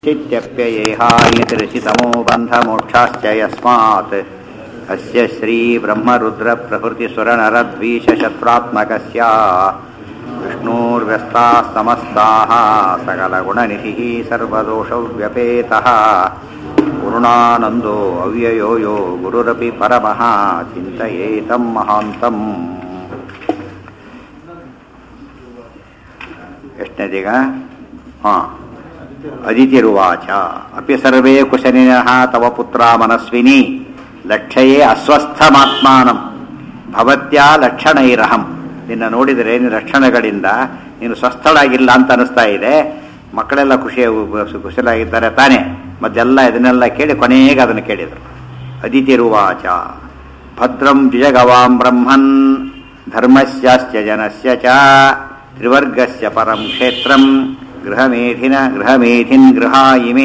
चित्यप्ययेहानितिरचितमो बन्धमोक्षाश्च यस्मात् अस्य श्रीब्रह्मरुद्रप्रभृतिसुरनरद्वीषशत्रात्मकस्य विष्णोर्व्यस्ताः समस्ताः सकलगुणनिधिः सर्वदोषव्यपेतः गुरुणानन्दो अव्ययो यो गुरुरपि परमः चिन्तयेतं महान्तम् ಎಷ್ಟನೇದೀಗ ಹಾಂ ಅದಿತಿರುವಾಚ ಅಪಿ ಸರ್ವೇ ಕುಶಲಿನಃ ತವ ಪುತ್ರ ಮನಸ್ವಿನಿ ಲಕ್ಷಯೇ ಅಸ್ವಸ್ಥಮಾತ್ಮಾನಂ ಭವತ್ಯಾ ಲಕ್ಷಣೈರಹಂ ನಿನ್ನ ನೋಡಿದರೆ ನಿನ್ನ ಲಕ್ಷಣಗಳಿಂದ ನೀನು ಸ್ವಸ್ಥಳಾಗಿಲ್ಲ ಅಂತ ಅನಿಸ್ತಾ ಇದೆ ಮಕ್ಕಳೆಲ್ಲ ಖುಷಿ ಕುಶಲಾಗಿದ್ದಾರೆ ತಾನೇ ಮತ್ತೆಲ್ಲ ಇದನ್ನೆಲ್ಲ ಕೇಳಿ ಕೊನೆಗೆ ಅದನ್ನು ಕೇಳಿದರು ಅದಿತಿರುವಾಚ ಭದ್ರಂ ದ್ವಿಜಗವಾಂ ಬ್ರಹ್ಮನ್ ಧರ್ಮಸ್ಯಾಸ್ಯ ಜನಸ್ಯ ಚ ತ್ರಿವರ್ಗಸ್ಯ ಪರಂ ಕ್ಷೇತ್ರಂ ಗೃಹಮೇಧಿನ ಗೃಹಮೇಧಿನ್ ಗೃಹಾಯಿಮೇ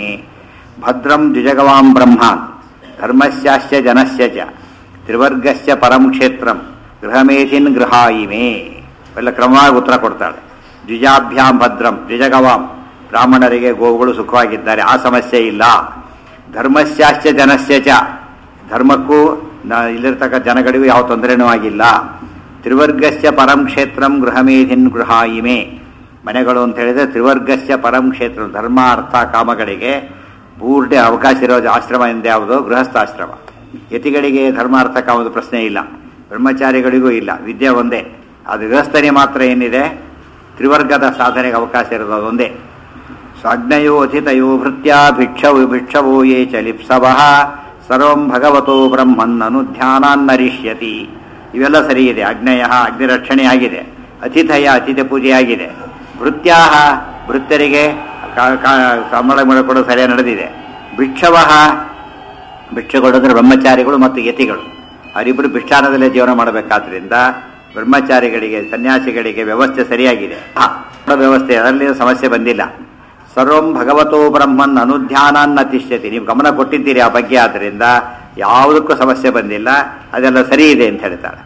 ಭದ್ರಂ ದ್ವಿಜಗವಾಂ ಬ್ರಹ್ಮಾನ್ ಧರ್ಮಸ್ಯಾಸ್ಯ ಜನಸ್ಯ ಚ ತ್ರಿವರ್ಗಸ್ಯ ಪರಂ ಕ್ಷೇತ್ರಂ ಗೃಹಮೇಧಿನ್ ಗೃಹಾಯಿಮೇ ಎಲ್ಲ ಕ್ರಮವಾಗಿ ಉತ್ತರ ಕೊಡ್ತಾಳೆ ದ್ವಿಜಾಭ್ಯಾಂ ಭದ್ರಂ ದ್ವಿಜಗವಾಂ ಬ್ರಾಹ್ಮಣರಿಗೆ ಗೋವುಗಳು ಸುಖವಾಗಿದ್ದಾರೆ ಆ ಸಮಸ್ಯೆ ಇಲ್ಲ ಧರ್ಮಸ್ಯಾಸ್ಯ ಜನಸ್ಯ ಚ ಧರ್ಮಕ್ಕೂ ನ- ಇಲ್ಲಿರ್ತಕ್ಕ ಜನಗಳಿಗೂ ಯಾವ ತೊಂದರೆನೂ ಆಗಿಲ್ಲ ತ್ರಿವರ್ಗಸ್ಯ ಪರಂ ಕ್ಷೇತ್ರಂ ಗೃಹಮೇಧಿನ್ ಗೃಹಾಯಿಮೆ ಮನೆಗಳು ಅಂತ ಹೇಳಿದ್ರೆ ತ್ರಿವರ್ಗಸ್ಯ ಪರಂ ಕ್ಷೇತ್ರ ಧರ್ಮ ಅರ್ಥ ಕಾಮಗಳಿಗೆ ಪೂರ್ತಿ ಅವಕಾಶ ಇರೋ ಆಶ್ರಮ ಎಂದ ಯಾವುದು ಗೃಹಸ್ಥಾಶ್ರಮ ಯತಿಗಳಿಗೆ ಧರ್ಮ ಅರ್ಥ ಕಾಮದ ಪ್ರಶ್ನೆ ಇಲ್ಲ ಬ್ರಹ್ಮಚಾರಿಗಳಿಗೂ ಇಲ್ಲ ವಿದ್ಯೆ ಒಂದೇ ಅದು ಗೃಹಸ್ಥನೇ ಮಾತ್ರ ಏನಿದೆ ತ್ರಿವರ್ಗದ ಸಾಧನೆಗೆ ಅವಕಾಶ ಇರೋದು ಅದೊಂದೇ ಸಾಜ್ಞಯೋ ಅಧಿತಯೋ ಭೃತ್ಯ ಭಿಕ್ಷವು ಭಿಕ್ಷವೋ ಯೇ ಚ ಲಿಪ್ಸವಃ ಸರ್ವಂ ಭಗವತೋ ಬ್ರಹ್ಮನ್ ಅನುಧ್ಯಾನಾನ್ನರಿಷ್ಯತಿ ಇವೆಲ್ಲ ಸರಿ ಇದೆ ಅಗ್ನಯ ಅಗ್ನಿರಕ್ಷಣೆ ಆಗಿದೆ ಅತಿಥಯ ಅತಿಥಿ ಪೂಜೆ ಆಗಿದೆ ಭೃತ್ಯಾಹ ಭೃತ್ಯರಿಗೆ ಕಾ- ಕಾ- ಸಂಬಳ ಮಾಡಿಕೊಡೋದು ಸರಿಯಾಗಿ ನಡೆದಿದೆ ಭಿಕ್ಷವಃ ಭಿಕ್ಷೆ ಕೊಡೋದ್ರೆ ಬ್ರಹ್ಮಚಾರಿಗಳು ಮತ್ತು ಯತಿಗಳು ಅವರಿಬ್ಬರು ಭಿಕ್ಷಾನದಲ್ಲೇ ಜೀವನ ಮಾಡಬೇಕಾದ್ರಿಂದ ಬ್ರಹ್ಮಚಾರಿಗಳಿಗೆ ಸನ್ಯಾಸಿಗಳಿಗೆ ವ್ಯವಸ್ಥೆ ಸರಿಯಾಗಿದೆ ಹಾ, ವ್ಯವಸ್ಥೆ ಅದರಲ್ಲಿ ಸಮಸ್ಯೆ ಬಂದಿಲ್ಲ ಸರ್ವಂ ಭಗವತೋ ಬ್ರಹ್ಮನ್ ಅನುಧ್ಯಾನಾನ್ನ ತಿಷ್ಯತಿ ನೀವು ಗಮನ ಕೊಟ್ಟಿದ್ದೀರಿ ಆ ಬಗ್ಗೆ ಆದ್ದರಿಂದ ಯಾವುದಕ್ಕೂ ಸಮಸ್ಯೆ ಬಂದಿಲ್ಲ ಅದೆಲ್ಲ ಸರಿ ಇದೆ ಅಂತ ಹೇಳ್ತಾಳೆ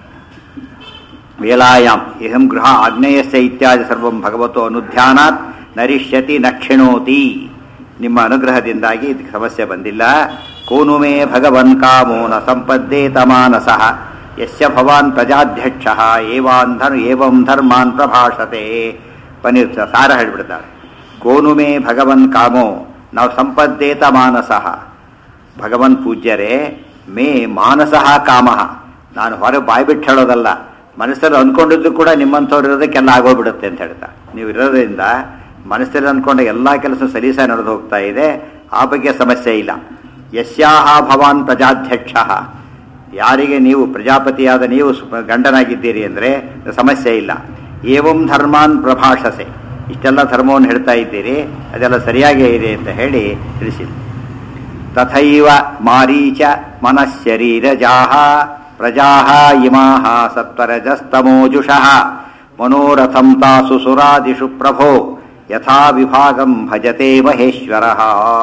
ವೇಲಾಯಾಮ್ ಇಹಂ ಗೃಹ ಆಗ್ನೇಯಸ್ಯ ಇತ್ಯಾದಿ ಸರ್ವಂ ಭಗವತೋ ಅನುಧ್ಯಾನಾತ್ ನರಿಷ್ಯತಿ ನಕ್ಷಿಣೋತಿ ನಿಮ್ಮ ಅನುಗ್ರಹದಿಂದಾಗಿ ಇದಕ್ಕೆ ಸಮಸ್ಯೆ ಬಂದಿಲ್ಲ ಕೋನು ಮೇ ಭಗವನ್ ಕಾಮೋ ನ ಸಂಪದ್ದೇತ ಮಾನಸಃ ಯಸ್ಯ ಭವಾನ್ ಪ್ರಜಾಧ್ಯಕ್ಷ ಏವಾನ್ ಧರ್ ಏವಂ ಧರ್ಮಾನ್ ಪ್ರಭಾಷತೆ ಪನೀರ್ ಸಾರ ಹೇಳ್ಬಿಡ್ತಾಳೆ ಕೋನು ಮೇ ಭಗವನ್ ಕಾಮೋ ನಾವು ಸಂಪದ್ದೇತ ಮಾನಸಃ ಭಗವನ್ ಪೂಜ್ಯರೇ ಮೇ ಮಾನಸಃ ಕಾಮಃ ನಾನು ಹೊರ ಬಾಯಿ ಬಿಟ್ಟು ಹೇಳೋದಲ್ಲ ಮನಸ್ಸಲ್ಲಿ ಅಂದ್ಕೊಂಡಿದ್ದು ಕೂಡ ನಿಮ್ಮಂಥವ್ರು ಇರೋದಕ್ಕೆಲ್ಲ ಆಗೋಗ್ಬಿಡುತ್ತೆ ಅಂತ ಹೇಳ್ತಾ ನೀವು ಇರೋದ್ರಿಂದ ಮನಸ್ಸಲ್ಲಿ ಅಂದ್ಕೊಂಡ ಎಲ್ಲ ಕೆಲಸ ಸಲೀಸ ನಡೆದು ಹೋಗ್ತಾ ಇದೆ ಆ ಬಗ್ಗೆ ಸಮಸ್ಯೆ ಇಲ್ಲ ಯಸ್ಯಾಹ ಭವಾನ್ ಪ್ರಜಾಧ್ಯಕ್ಷ ಯಾರಿಗೆ ನೀವು ಪ್ರಜಾಪತಿಯಾದ ನೀವು ಸು- ಗಂಡನಾಗಿದ್ದೀರಿ ಅಂದರೆ ಸಮಸ್ಯೆ ಇಲ್ಲ ಏವಂ ಧರ್ಮಾನ್ ಪ್ರಭಾಷಸೆ ಇಷ್ಟೆಲ್ಲ ಧರ್ಮವನ್ನು ಹೇಳ್ತಾ ಇದ್ದೀರಿ ಅದೆಲ್ಲ ಸರಿಯಾಗೇ ಇದೆ ಅಂತ ಹೇಳಿ ತಿಳಿಸಿದೆ ತಥೈವ ಮಾರೀಚ ಮನಃಶರೀರಜಾಹ ಪ್ರಜಾಹ ಇಮಾಹ ಸತ್ವರಜಸ್ತಮೋಜುಷಃ ಮನೋರಥಂ ತಾಸು ಸುರಾದಿಷು ಪ್ರಭೋ ಯಥಾ ವಿಭಾಗಂ ಭಜತೆ ಮಹೇಶ್ವರಃ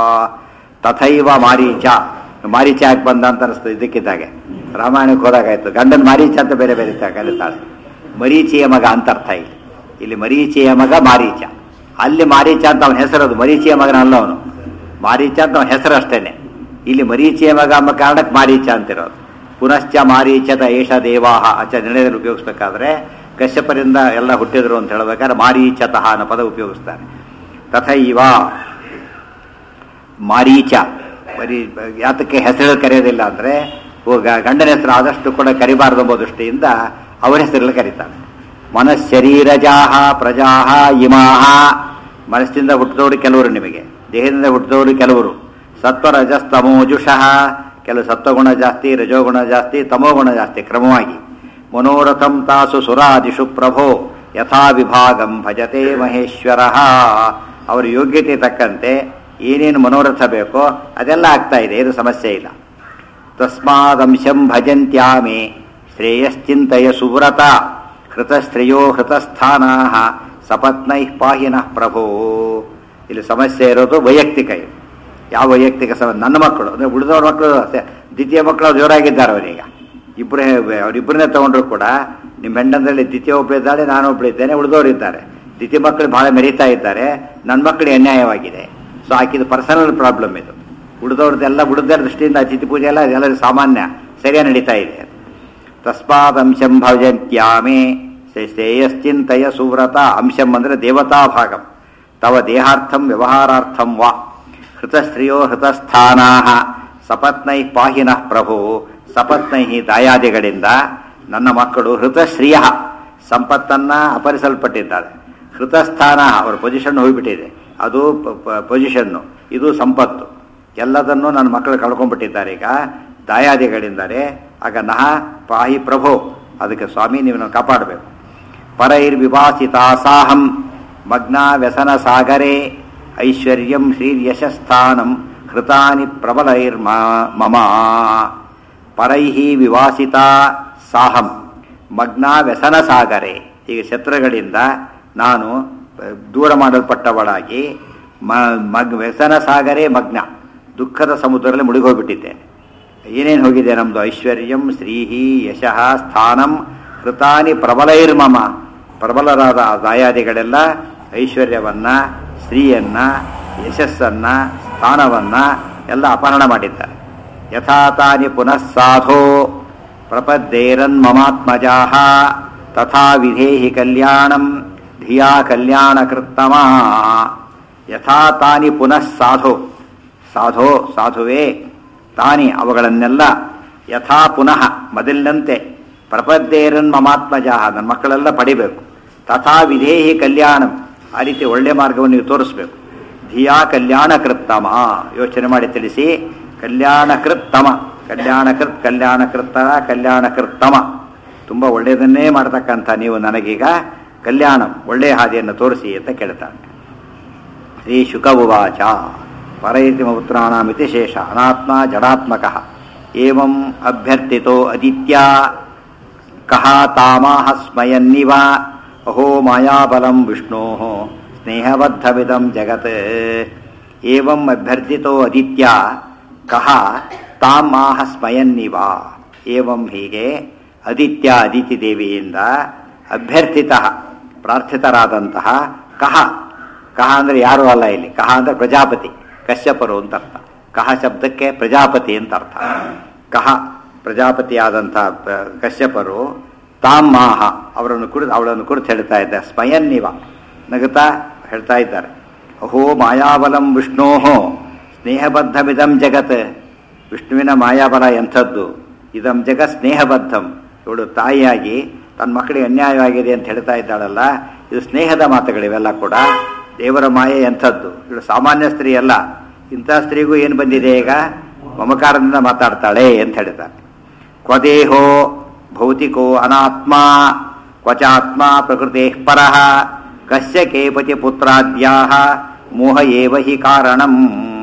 ತಥೈವ ಮಾರೀಚ ಮಾರೀಚ ಯಾಕೆ ಬಂದ ಅಂತ ಅನಿಸ್ತು ಇದಕ್ಕಿದ್ದಾಗೆ ರಾಮಾಯಣಕ್ಕೆ ಹೋದಾಗಾಯ್ತು ಗಂಡನ ಮಾರೀಚ ಅಂತ ಬೇರೆ ಬೇರೆ ತ- ಕರೀತಾಳೆ ಮರೀಚಿಯ ಮಗ ಅಂತ ಅರ್ಥ ಇಲ್ಲಿ ಇಲ್ಲಿ ಮರೀಚಿಯ ಮಗ ಮಾರೀಚ ಅಲ್ಲಿ ಮಾರೀಚ ಅಂತ ಅವನ ಹೆಸರದು ಮರೀಚಿಯ ಮಗನಲ್ಲ ಅವನು ಮಾರೀಚ ಅಂತ ಅವನ ಹೆಸರು ಅಷ್ಟೇನೆ ಇಲ್ಲಿ ಮರೀಚಿಯ ಮಗ ಎಂಬ ಕಾರಣಕ್ಕೆ ಮಾರೀಚ ಅಂತಿರೋದು ಪುನಶ್ಚ ಮಾರೀಚದ ಏಷ ದೇವಾಹ ಅಚ ನಿರ್ಣಯದಲ್ಲಿ ಉಪಯೋಗಿಸ್ಬೇಕಾದ್ರೆ ಕಶ್ಯಪರಿಂದ ಎಲ್ಲ ಹುಟ್ಟಿದ್ರು ಅಂತ ಹೇಳ್ಬೇಕಾದ್ರೆ ಮಾರೀಚತಃ ಅನ್ನೋ ಪದ ಉಪಯೋಗಿಸ್ತಾರೆ ತಥೈವ ಮಾರೀಚ ಬರೀ ಯಾತಕ್ಕೆ ಹೆಸರು ಕರೆಯೋದಿಲ್ಲ ಅಂದ್ರೆ ಓ ಗ- ಗಂಡನ ಹೆಸರು ಆದಷ್ಟು ಕೂಡ ಕರಿಬಾರದು ಎಂಬ ದೃಷ್ಟಿಯಿಂದ ಅವರ ಹೆಸರಲ್ಲಿ ಕರೀತಾರೆ ಮನಃಶರೀರಜಾಹ ಪ್ರಜಾಹ ಇಮಾಹ ಮನಸ್ಸಿಂದ ಹುಟ್ಟಿದವರು ಕೆಲವರು ನಿಮಗೆ ದೇಹದಿಂದ ಹುಟ್ಟಿದವರು ಕೆಲವರು ಸತ್ವ ರಜಸ್ತಮೋಜುಷಃ ಕೆಲವು ಸತ್ವಗುಣ ಜಾಸ್ತಿ ರಜೋಗುಣ ಜಾಸ್ತಿ ತಮೋಗುಣ ಜಾಸ್ತಿ ಕ್ರಮವಾಗಿ ಮನೋರಥಂ ತಾಸು ಸುರಾದಿಷು ಪ್ರಭೋ ಯಥಾ ವಿಭಾಗಂ ಭಜತೆ ಮಹೇಶ್ವರ ಅವರ ಯೋಗ್ಯತೆ ತಕ್ಕಂತೆ ಏನೇನು ಮನೋರಥ ಬೇಕೋ ಅದೆಲ್ಲ ಆಗ್ತಾ ಇದೆ ಏನು ಸಮಸ್ಯೆ ಇಲ್ಲ ತಸ್ಮಾದಂಶಂ ಭಜಂತ್ಯಾಮೆ ಶ್ರೇಯಶ್ಚಿಂತಯ ಸುವ್ರತ ಹೃತಶ್ರೇಯೋ ಹೃತಸ್ಥಾನಾ ಸಪತ್ನೈ ಪಾಹಿನಃ ಪ್ರಭೋ ಇಲ್ಲಿ ಸಮಸ್ಯೆ ಇರೋದು ವೈಯಕ್ತಿಕ ಇದು ಯಾವ ವೈಯಕ್ತಿಕ ಸಮ ನನ್ನ ಮಕ್ಕಳು ಅಂದರೆ ಉಳಿದವ್ರ ಮಕ್ಕಳು ಅಷ್ಟೇ ದ್ವಿತೀಯ ಮಕ್ಕಳು ಜೋರಾಗಿದ್ದಾರೆ ಅವರೀಗ ಇಬ್ಬರೇ ಅವರಿಬ್ಬರನ್ನೇ ತಗೊಂಡ್ರು ಕೂಡ ನಿಮ್ಮ ಹೆಂಡಂದಲ್ಲಿ ದ್ವಿತೀಯ ಒಬ್ಬಳಿದ್ದಾಳೆ ನಾನು ಒಬ್ಬಳಿದ್ದೇನೆ ಉಳಿದವರು ಇದ್ದಾರೆ ದ್ವಿತೀಯ ಮಕ್ಕಳು ಬಹಳ ಮೆರೀತಾ ಇದ್ದಾರೆ ನನ್ನ ಮಕ್ಕಳು ಅನ್ಯಾಯವಾಗಿದೆ ಸೊ ಆಕಿದು ಪರ್ಸನಲ್ ಪ್ರಾಬ್ಲಮ್ ಇದು ಉಳಿದವ್ರದ್ದೆಲ್ಲ ಉಳಿದ ದೃಷ್ಟಿಯಿಂದ ಅತಿಥಿ ಪೂಜೆ ಎಲ್ಲ ಎಲ್ಲರಿಗೂ ಸಾಮಾನ್ಯ ಸರಿಯಾಗಿ ನಡೀತಾ ಇದೆ ತಸ್ಮಾದಂಶಂ ಭಜಂತ್ಯಾಮೇ ಶ್ರೇಯಶ್ಚಿಂತಯ ಸುವ್ರತ ಅಂಶಂ ಅಂದರೆ ದೇವತಾ ಭಾಗಂ ತವ ದೇಹಾರ್ಥಂ ವ್ಯವಹಾರಾರ್ಥಂ ವಾ ಹೃತಶ್ರಿಯೋ ಹೃತಸ್ಥಾನಾ ಸಪತ್ನೈ ಪಾಹಿನಃ ಪ್ರಭು ಸಪತ್ನೈ ದಾಯಾದಿಗಳಿಂದ ನನ್ನ ಮಕ್ಕಳು ಹೃತಶ್ರಿಯ ಸಂಪತ್ತನ್ನ ಅಪರಿಸಲ್ಪಟ್ಟಿದ್ದಾರೆ ಹೃತಸ್ಥಾನ ಅವರ ಪೊಸಿಷನ್ ಹೋಗ್ಬಿಟ್ಟಿದೆ ಅದು ಪೊಸಿಷನ್ನು ಇದು ಸಂಪತ್ತು ಎಲ್ಲದನ್ನು ನನ್ನ ಮಕ್ಕಳು ಕಳ್ಕೊಂಡ್ಬಿಟ್ಟಿದ್ದಾರೆ ಈಗ ದಾಯಾದಿಗಳಿದ್ದಾರೆ ಆಗ ನಹ ಪಾಹಿ ಪ್ರಭೋ ಅದಕ್ಕೆ ಸ್ವಾಮಿ ನೀವು ಕಾಪಾಡಬೇಕು ಪರೈರ್ವಿವಾಸಿತಾಸಾಹಂ ಮಗ್ನ ವ್ಯಸನ ಸಾಗರೆ ಐಶ್ವರ್ಯಂ ಶ್ರೀರ್ಯಶಸ್ಥಾನಂ ಹೃತಾನಿ ಪ್ರಬಲೈರ್ಮ ಮಮ ಪರೈಃ ವಿವಾಸಿತ ಸಾಹಂ ಮಗ್ನ ವ್ಯಸನ ಸಾಗರೆ ಈಗ ಶತ್ರುಗಳಿಂದ ನಾನು ದೂರ ಮಾಡಲ್ಪಟ್ಟವಳಾಗಿ ಮಗ್ ವ್ಯಸನ ಸಾಗರೆ ಮಗ್ನ ದುಃಖದ ಸಮುದ್ರದಲ್ಲಿ ಮುಳುಗೋಗ್ಬಿಟ್ಟಿದ್ದೇನೆ ಏನೇನು ಹೋಗಿದೆ ನಮ್ಮದು ಐಶ್ವರ್ಯಂ ಶ್ರೀಹಿ ಯಶಃ ಸ್ಥಾನಂ ಕೃತಾನಿ ಪ್ರಬಲೈರ್ಮಮ ಪ್ರಬಲರಾದ ದಾಯಾದಿಗಳೆಲ್ಲ ಐಶ್ವರ್ಯವನ್ನ ಸ್ತ್ರೀಯನ್ನ ಯಶಸ್ಸನ್ನ ಸ್ಥಾನವನ್ನ ಎಲ್ಲ ಅಪಹರಣ ಮಾಡಿದ್ದಾರೆ ಯಥಾತಾನಿ ಪುನಃ ಸಾಧೋ ಪ್ರಪದ್ದೇರನ್ ಮಮಾತ್ಮಜಾ ತಥಾ ವಿಧೇಹಿ ಕಲ್ಯಾಣಂ ಧಿಯಾ ಕಲ್ಯಾಣ ಕೃತ್ತಮ ಯಥಾ ತಾನಿ ಪುನಃ ಸಾಧೋ ಸಾಧೋ ಸಾಧುವೇ ತಾನಿ ಅವುಗಳನ್ನೆಲ್ಲ ಯಥಾ ಪುನಃ ಮೊದಲಿನಂತೆ ಪ್ರಪದ್ದೇರನ್ ಮಮಾತ್ಮಜಾಹ ನನ್ನ ಮಕ್ಕಳೆಲ್ಲ ಪಡಿಬೇಕು ತಥಾ ವಿಧೇಹಿ ಕಲ್ಯಾಣಂ ಆ ರೀತಿ ಒಳ್ಳೆ ಮಾರ್ಗವನ್ನು ನೀವು ತೋರಿಸ್ಬೇಕು ಧಿಯಾ ಕಲ್ಯಾಣ ಕೃತ್ತಮ ಯೋಚನೆ ಮಾಡಿ ತಿಳಿಸಿ ಕಲ್ಯಾಣ ಕೃತ್ತಮ ಕಲ್ಯಾಣ ಕೃತ್ ಕಲ್ಯಾಣ ಕೃತ್ತರ ಕಲ್ಯಾಣ ಕೃತ್ತಮ ತುಂಬ ಒಳ್ಳೆಯದನ್ನೇ ಮಾಡ್ತಕ್ಕಂಥ ನೀವು ನನಗೀಗ ಕಲ್ಯಾಣ ಒಳ್ಳೆಯ ಹಾದಿಯನ್ನು ತೋರಿಸಿ ಅಂತ ಕೇಳ್ತಾನೆ ಶ್ರೀ ಶುಕ ಉವಾಚ ಪರೈತಿ ಪುತ್ರಾಣಮಿತಿ ಶೇಷ ಅನಾತ್ಮ ಜಡಾತ್ಮಕ ಏವಂ ಅಭ್ಯರ್ಥಿತೋ ಅದಿತ್ಯ ಕಹ ತಾಮಾಹ ಸ್ಮಯನ್ನಿವ ಅಹೋ ಮಾಯಾಬಲಂ ವಿಷ್ಣೋ ಸ್ನೇಹಬದ್ಧವಿದಂ ಜಗತ್ ಏವಂ ಅಭ್ಯರ್ಥಿತೋ ಅದಿತ್ಯ ಕಹ ತಾಮಾಹ ಸ್ಮಯನ್ನಿವ ಏವಂ ಹೀಗೆ ಅದಿತ್ಯ ಅದಿತಿ ದೇವಿಯಿಂದ ಅಭ್ಯರ್ಥಿತ ಪ್ರಾರ್ಥಿತರಾದಂತಹ ಕಹ ಕಹ ಅಂದರೆ ಯಾರೂ ಅಲ್ಲ ಇಲ್ಲಿ ಕಹ ಅಂದರೆ ಪ್ರಜಾಪತಿ ಕಶ್ಯಪರು ಅಂತ ಅರ್ಥ ಕಹ ಶಬ್ದಕ್ಕೆ ಪ್ರಜಾಪತಿ ಅಂತ ಅರ್ಥ ಕಹ ಪ್ರಜಾಪತಿಯಾದಂಥ ಕಶ್ಯಪರು ತಾಮಾಹ ಅವರನ್ನು ಕುರಿತು ಅವಳನ್ನು ಕುರಿತು ಹೇಳ್ತಾ ಇದ್ದ ಸ್ಮಯನ್ನಿವ ನಗುತ್ತಾ ಹೇಳ್ತಾ ಇದ್ದಾರೆ ಅಹೋ ಮಾಯಾಬಲಂ ವಿಷ್ಣೋಹೋ ಸ್ನೇಹಬದ್ಧಮಿದಂ ಜಗತ್ ವಿಷ್ಣುವಿನ ಮಾಯಾಬಲ ಎಂಥದ್ದು ಇದಂ ಜಗತ್ ಸ್ನೇಹಬದ್ಧಂ ಇವಳು ತಾಯಿಯಾಗಿ ತನ್ನ ಮಕ್ಕಳಿಗೆ ಅನ್ಯಾಯವಾಗಿದೆ ಅಂತ ಹೇಳ್ತಾ ಇದ್ದಾಳಲ್ಲ ಇದು ಸ್ನೇಹದ ಮಾತುಗಳಿವೆಲ್ಲ ಕೂಡ ದೇವರ ಮಾಯೆ ಎಂಥದ್ದು ಇವಳು ಸಾಮಾನ್ಯ ಸ್ತ್ರೀ ಅಲ್ಲ ಇಂಥ ಸ್ತ್ರೀಗೂ ಏನು ಬಂದಿದೆ ಈಗ ಮಮಕಾರದಿಂದ ಮಾತಾಡ್ತಾಳೆ ಅಂತ ಹೇಳ್ತಾನೆ ಕ್ವದೇಹೋ ಭೌತಿಕೋ ಅನಾತ್ಮ ಕ್ವಚಾತ್ಮ ಪ್ರಕೃತಿ ಪರಃ ಕಸ್ಯ ಕೇಪತಿ ಪುತ್ರಾದ್ಯಾ ಮೋಹ ಏವ ಹಿ ಕಾರಣಂ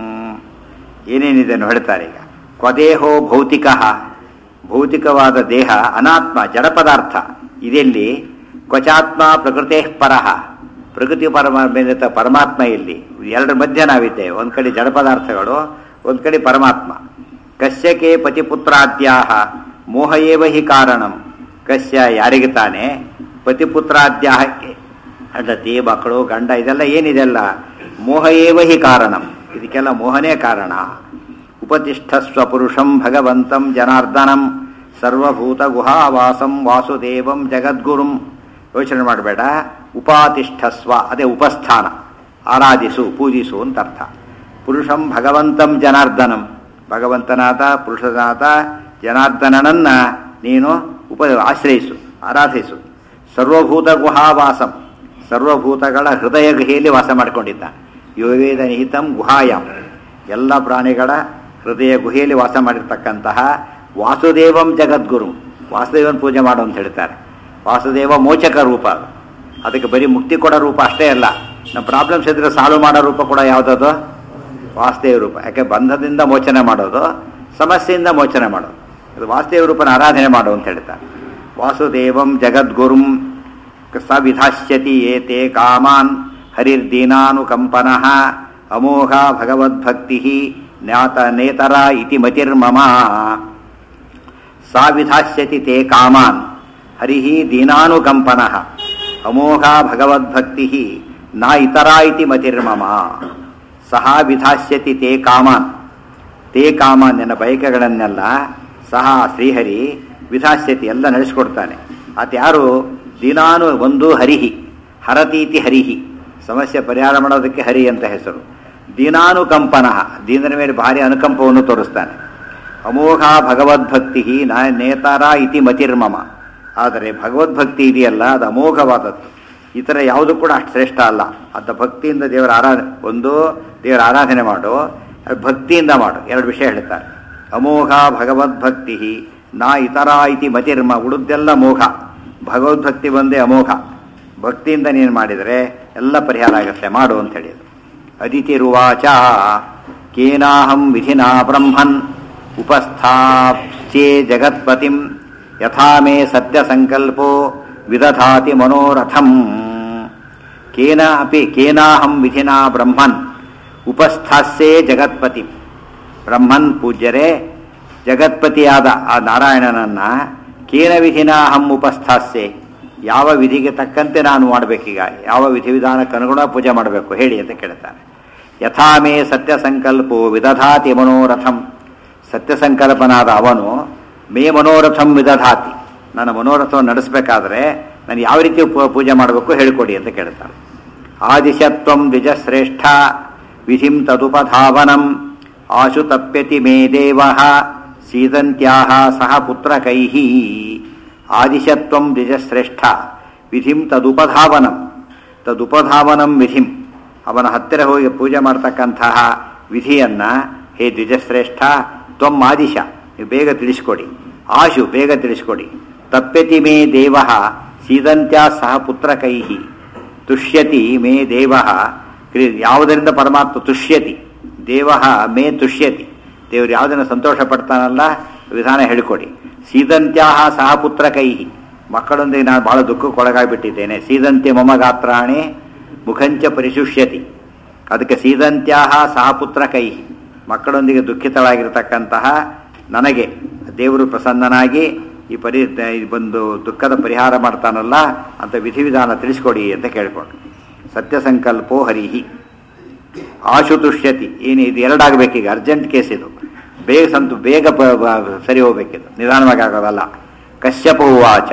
ಏನೇನಿದೆ ಹೇಳ್ತಾರೆ ಈಗ ಕ್ವದೇಹೋ ಭೌತಿಕ ಭೌತಿಕವಾದ ದೇಹ ಅನಾತ್ಮ ಜಡ ಪದಾರ್ಥ ಇದೆಲ್ಲಿ ಕ್ವಚಾತ್ಮ ಪ್ರಕೃತಿ ಪರಃ ಪ್ರಕೃತಿ ಪರಮ ಪರಮಾತ್ಮ ಇಲ್ಲಿ ಎರಡರ ಮಧ್ಯೆ ನಾವಿದ್ದೇವೆ ಒಂದು ಕಡೆ ಜಡ ಪದಾರ್ಥಗಳು ಒಂದು ಕಡೆ ಪರಮಾತ್ಮ ಕಶ್ಯಕೆ ಪತಿಪುತ್ರಾದ್ಯಾಹ ಮೋಹ ಏವ ಹಿ ಕಾರಣಂ ಕಶ್ಯ ಯಾರಿಗೆ ತಾನೆ ಪತಿಪುತ್ರಾದ್ಯಾಹಕ್ಕೆ ಹೆಂಡತಿ ಮಕ್ಕಳು ಗಂಡ ಇದೆಲ್ಲ ಏನಿದೆಲ್ಲ ಮೋಹ ಏವ ಹಿ ಕಾರಣಂ ಇದಕ್ಕೆಲ್ಲ ಮೋಹನೇ ಕಾರಣ ಉಪತಿಷ್ಠಸ್ವ ಪುರುಷಂ ಭಗವಂತಂ ಜನಾರ್ದನಂ ಸರ್ವಭೂತ ಗುಹಾವಾಸಂ ವಾಸುದೇವಂ ಜಗದ್ಗುರುಂ ಯೋಚನೆ ಮಾಡಬೇಡ ಉಪಾತಿಷ್ಠಸ್ವ ಅದೇ ಉಪಸ್ಥಾನ ಆರಾಧಿಸು ಪೂಜಿಸು ಅಂತ ಅರ್ಥ ಪುರುಷಂ ಭಗವಂತಂ ಜನಾರ್ದನಂ ಭಗವಂತನಾದ ಪುರುಷನಾದ ಜನಾರ್ದನನನ್ನ ನೀನು ಉಪ ಆಶ್ರಯಿಸು ಆರಾಧಿಸು ಸರ್ವಭೂತ ಗುಹಾವಾಸಂ ಸರ್ವಭೂತಗಳ ಹೃದಯ ಗುಹೆಯಲ್ಲಿ ವಾಸ ಮಾಡಿಕೊಂಡಿದ್ದ ಯೋವೇದ ನಿಹಿತಂ ಗುಹಾಯಾಮ್ ಎಲ್ಲ ಪ್ರಾಣಿಗಳ ಹೃದಯ ಗುಹೆಯಲ್ಲಿ ವಾಸ ಮಾಡಿರ್ತಕ್ಕಂತಹ ವಾಸುದೇವಂ ಜಗದ್ಗುರು ವಾಸುದೇವನ ಪೂಜೆ ಮಾಡು ಅಂತ ಹೇಳ್ತಾರೆ ವಾಸುದೇವ ಮೋಚಕ ರೂಪ ಅದು ಅದಕ್ಕೆ ಬರೀ ಮುಕ್ತಿ ಕೊಡೋ ರೂಪ ಅಷ್ಟೇ ಅಲ್ಲ ನಮ್ಮ ಪ್ರಾಬ್ಲಮ್ಸ್ ಇದ್ರೆ ಸಾಲ್ವ್ ಮಾಡೋ ರೂಪ ಕೂಡ ಯಾವುದದು ವಾಸುದೇವ ರೂಪ ಯಾಕೆ ಬಂಧದಿಂದ ಮೋಚನೆ ಮಾಡೋದು ಸಮಸ್ಯೆಯಿಂದ ಮೋಚನೆ ಮಾಡೋದು ಅದು ವಾಸುದೇವ ರೂಪನ ಆರಾಧನೆ ಮಾಡು ಅಂತ ಹೇಳ್ತಾರೆ ವಾಸುದೇವಂ ಜಗದ್ಗುರುಂ ಸ ವಿಧಾಸ್ಯತಿ ಏತೆ ಕಾಮಾನ್ ಹರಿರ್ದೀನಾನುಕಂಪನಃ ಅಮೋಘ ಭಗವದ್ಭಕ್ತಿ ಜ್ಞಾತ ನೇತರ ಇತಿ ಮತಿರ್ಮಮ ಸಾ ವಿಧಾಸ್ಯತಿ ತೇ ಕಾಮಾನ್ ಹರಿ ಸಹ ವಿಧಾಸ್ಯತಿ ತೇ ಕಾಮಾನ್ ತೇ ಕಾಮಾನ್ ಎನ್ನ ಬಯಕೆಗಳನ್ನೆಲ್ಲ ಸಹ ಶ್ರೀಹರಿ ವಿಧಾಸ್ಯತಿ ಎಲ್ಲ ನಡೆಸ್ಕೊಡ್ತಾನೆ ಆತ ಯಾರು ದಿನಾನು ಒಂದು ಹರಿಹಿ ಹರತೀತಿ ಹರಿಹಿ ಸಮಸ್ಯೆ ಪರಿಹಾರ ಮಾಡೋದಕ್ಕೆ ಹರಿ ಅಂತ ಹೆಸರು ದೀನಾನುಕಂಪನ ದೀನರ ಮೇಲೆ ಭಾರಿ ಅನುಕಂಪವನ್ನು ತೋರಿಸ್ತಾನೆ ಅಮೋಘ ಭಗವದ್ಭಕ್ತಿ ನ ನೇತಾರ ಇತಿ ಮತಿರ್ಮಮ ಆದರೆ ಭಗವದ್ಭಕ್ತಿ ಇದೆಯಲ್ಲ ಅದು ಅಮೋಘವಾದದ್ದು ಇತರ ಯಾವುದು ಕೂಡ ಅಷ್ಟು ಶ್ರೇಷ್ಠ ಅಲ್ಲ ಅಂತ ಭಕ್ತಿಯಿಂದ ದೇವರ ಆರಾಧನೆ ಒಂದು ದೇವರ ಆರಾಧನೆ ಮಾಡು ಅದು ಭಕ್ತಿಯಿಂದ ಮಾಡು ಎರಡು ವಿಷಯ ಹೇಳ್ತಾರೆ ಅಮೋಘ ಭಗವದ್ಭಕ್ತಿ ನಾ ಇತರ ಇತಿ ಮತಿರ್ಮ ಉಳಿದೆಲ್ಲ ಮೋಘ ಭಗವದ್ಭಕ್ತಿ ಬಂದೇ ಅಮೋಘ ಭಕ್ತಿಯಿಂದ ನೀನು ಮಾಡಿದರೆ ಎಲ್ಲ ಪರಿಹಾರ ಆಗುತ್ತೆ ಮಾಡು ಅಂತ ಹೇಳಿದ್ರು ಅದಿತಿರುವಾಚ ಕೇನಾಹಂ ವಿಧಿನಾ ಬ್ರಹ್ಮನ್ ಉಪಸ್ಥಾಪ್ಸ್ಯೆ ಜಗತ್ಪತಿಂ ಯಥಾ ಮೇ ಸತ್ಯ ಸಂಕಲ್ಪೋ ವಿದಧಾತಿ ಮನೋರಥಂ ಕೇನ ಅಪಿ ಕೇನಾಹಂ ವಿಧಿನಾ ಬ್ರಹ್ಮನ್ ಉಪಸ್ಥಾಸ್ಯೆ ಜಗತ್ಪತಿ ಬ್ರಹ್ಮನ್ ಪೂಜ್ಯರೇ ಜಗತ್ಪತಿಯಾದ ಆ ನಾರಾಯಣನನ್ನ ಕೇನ ವಿಧಿನ ಅಹಂ ಉಪಸ್ಥಾಸ್ಯೆ ಯಾವ ವಿಧಿಗೆ ತಕ್ಕಂತೆ ನಾನು ಮಾಡಬೇಕೀಗ ಯಾವ ವಿಧಿವಿಧಾನಕ್ಕೆ ಅನುಗುಣ ಪೂಜೆ ಮಾಡಬೇಕು ಹೇಳಿ ಅಂತ ಕೇಳ್ತಾನೆ ಯಥಾ ಮೇ ಸತ್ಯ ಸಂಕಲ್ಪೋ ವಿದಧಾತಿ ಮನೋರಥಂ ಸತ್ಯ ಸಂಕಲ್ಪನಾದ ಅವನು ಮೇ ಮನೋರಥಂ ವಿದಧಾತಿ ನನ್ನ ಮನೋರಥವನ್ನು ನಡೆಸಬೇಕಾದ್ರೆ ನಾನು ಯಾವ ರೀತಿ ಪೂ- ಪೂಜೆ ಮಾಡಬೇಕು ಹೇಳಿಕೊಡಿ ಅಂತ ಕೇಳ್ತಾನೆ ಆದಿಶತ್ವಂ ದ್ವಿಜಶ್ರೇಷ್ಠ ವಿಧಿಂ ತದುಪಧಾವನಂ ಆಶು ತಪ್ಯತಿ ಮೇ ದೇವ ಸೀದಂತ್ಯಾಹ ಸಹ ಪುತ್ರಕೈಃ ಆದಿಶತ್ವಂ ದ್ವಿಜಶ್ರೇಷ್ಠ ವಿಧಿಂ ತದುಪಧಾವನಂ ತದುಪಧಾವನಂ ವಿಧಿಂ ಅವನ ಹತ್ತಿರ ಹೋಗಿ ಪೂಜೆ ಮಾಡ್ತಕ್ಕಂತಹ ವಿಧಿಯನ್ನ ಹೇ ದ್ವಿಜಶ್ರೇಷ್ಠ ತ್ವಂ ಆದಿಶ ನೀವು ಬೇಗ ತಿಳಿಸ್ಕೊಡಿ ಆಶು ಬೇಗ ತಿಳಿಸ್ಕೊಡಿ ತಪ್ಯತಿ ಮೇ ದೇವ ಸೀದಂತ್ಯಾ ಸಹ ಪುತ್ರಕೈಹಿ ತುಷ್ಯತಿ ಮೇ ದೇವ ಯಾವುದರಿಂದ ಪರಮಾತ್ಮ ತುಷ್ಯತಿ ದೇವ ಮೇ ತುಷ್ಯತಿ ದೇವರು ಯಾವುದನ್ನು ಸಂತೋಷ ಪಡ್ತಾನಲ್ಲ ವಿಧಾನ ಹೇಳಿಕೊಡಿ ಸೀದಂತ್ಯಾಹ ಸಹ ಪುತ್ರಕೈಹಿ ಮಕ್ಕಳೊಂದಿಗೆ ನಾನು ಬಹಳ ದುಃಖಕ್ಕೊಳಗಾಗ್ಬಿಟ್ಟಿದ್ದೇನೆ ಸೀದಂತ್ಯ ಮಮ ಗಾತ್ರಾಣಿ ಮುಖಂಚ ಪರಿಶುಷ್ಯತಿ ಅದಕ್ಕೆ ಸೀದಂತ್ಯಾಹ ಸಹ ಪುತ್ರಕೈಹಿ ಮಕ್ಕಳೊಂದಿಗೆ ದುಃಖಿತಳಾಗಿರ್ತಕ್ಕಂತಹ ನನಗೆ ದೇವರು ಪ್ರಸನ್ನನಾಗಿ ಈ ಪರಿ ಈ ಒಂದು ದುಃಖದ ಪರಿಹಾರ ಮಾಡ್ತಾನಲ್ಲ ಅಂತ ವಿಧಿವಿಧಾನ ತಿಳಿಸ್ಕೊಡಿ ಅಂತ ಕೇಳ್ಕೊಂಡು ಸತ್ಯ ಸಂಕಲ್ಪೋ ಹರಿಹಿ ಆಶು ತುಷ್ಯತಿ ಏನು ಇದು ಎರಡಾಗಬೇಕೀಗ ಅರ್ಜೆಂಟ್ ಕೇಸ್ ಇದು ಬೇಗ ಸಂತು ಬೇಗ ಪ- ಬ- ಸರಿ ಹೋಗ್ಬೇಕಿದು ನಿಧಾನವಾಗಿ ಆಗೋದಲ್ಲ ಕಶ್ಯಪ ಉವಾಚ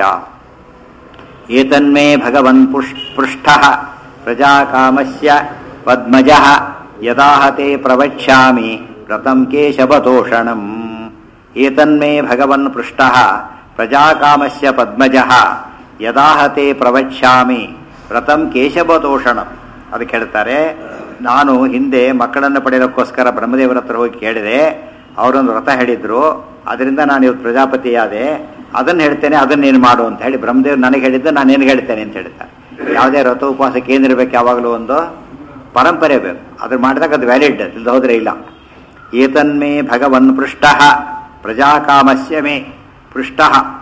ಏತನ್ಮೇ ಭಗವನ್ ಪುಷ್ ಪೃಷ್ಠ ಪ್ರಜಾಕಾಮಸ್ಯ ಪದ್ಮಜ ಯದಾಹತೆ ಪ್ರವಕ್ಷ್ಯಾಮಿ ವ್ರತಂ ಕೇಶವತೋಷಣಂ ಏತನ್ಮೇ ಭಗವನ್ ಪೃಷ್ಠ ಪ್ರಜಾಕಾಮಸ್ಯ ಪದ್ಮಜ ಯದಾಹತೆ ಪ್ರವಕ್ಷ್ಯಾಮಿ ವ್ರತಂ ಕೇಶವತೋಷಣಂ ಅದಕ್ಕೆ ಹೇಳ್ತಾರೆ ನಾನು ಹಿಂದೆ ಮಕ್ಕಳನ್ನು ಪಡೆಯೋಕ್ಕೋಸ್ಕರ ಬ್ರಹ್ಮದೇವರ ಹತ್ರ ಹೋಗಿ ಕೇಳಿದೆ ಅವರೊಂದು ವ್ರತ ಹೇಳಿದ್ರು ಅದರಿಂದ ನಾನು ಇವತ್ತು ಪ್ರಜಾಪತಿಯಾದೆ ಅದನ್ನು ಹೇಳ್ತೇನೆ ಅದನ್ನೇನು ಮಾಡು ಅಂತ ಹೇಳಿ ಬ್ರಹ್ಮದೇವ್ರು ನನಗೆ ಹೇಳಿದ್ದು ನಾನೇನು ಹೇಳ್ತೇನೆ ಅಂತ ಹೇಳ್ತಾರೆ ಯಾವುದೇ ವ್ರತ ಉಪವಾಸಕ್ಕೆ ಏನಿರಬೇಕು ಯಾವಾಗಲೂ ಒಂದು ಪರಂಪರೆ ಬೇಕು ಅದ್ರ ಮಾಡಿದಾಗ ಅದು ವ್ಯಾಲಿಡ್ ಇಲ್ಲದ ಹೋದ್ರೆ ಇಲ್ಲ ಏತನ್ಮೇ ಭಗವನ್ ಪೃಷ್ಠ ಪ್ರಜಾಕಾಮಸ್ಯ ಮೇ ಪೃಷ್ಠ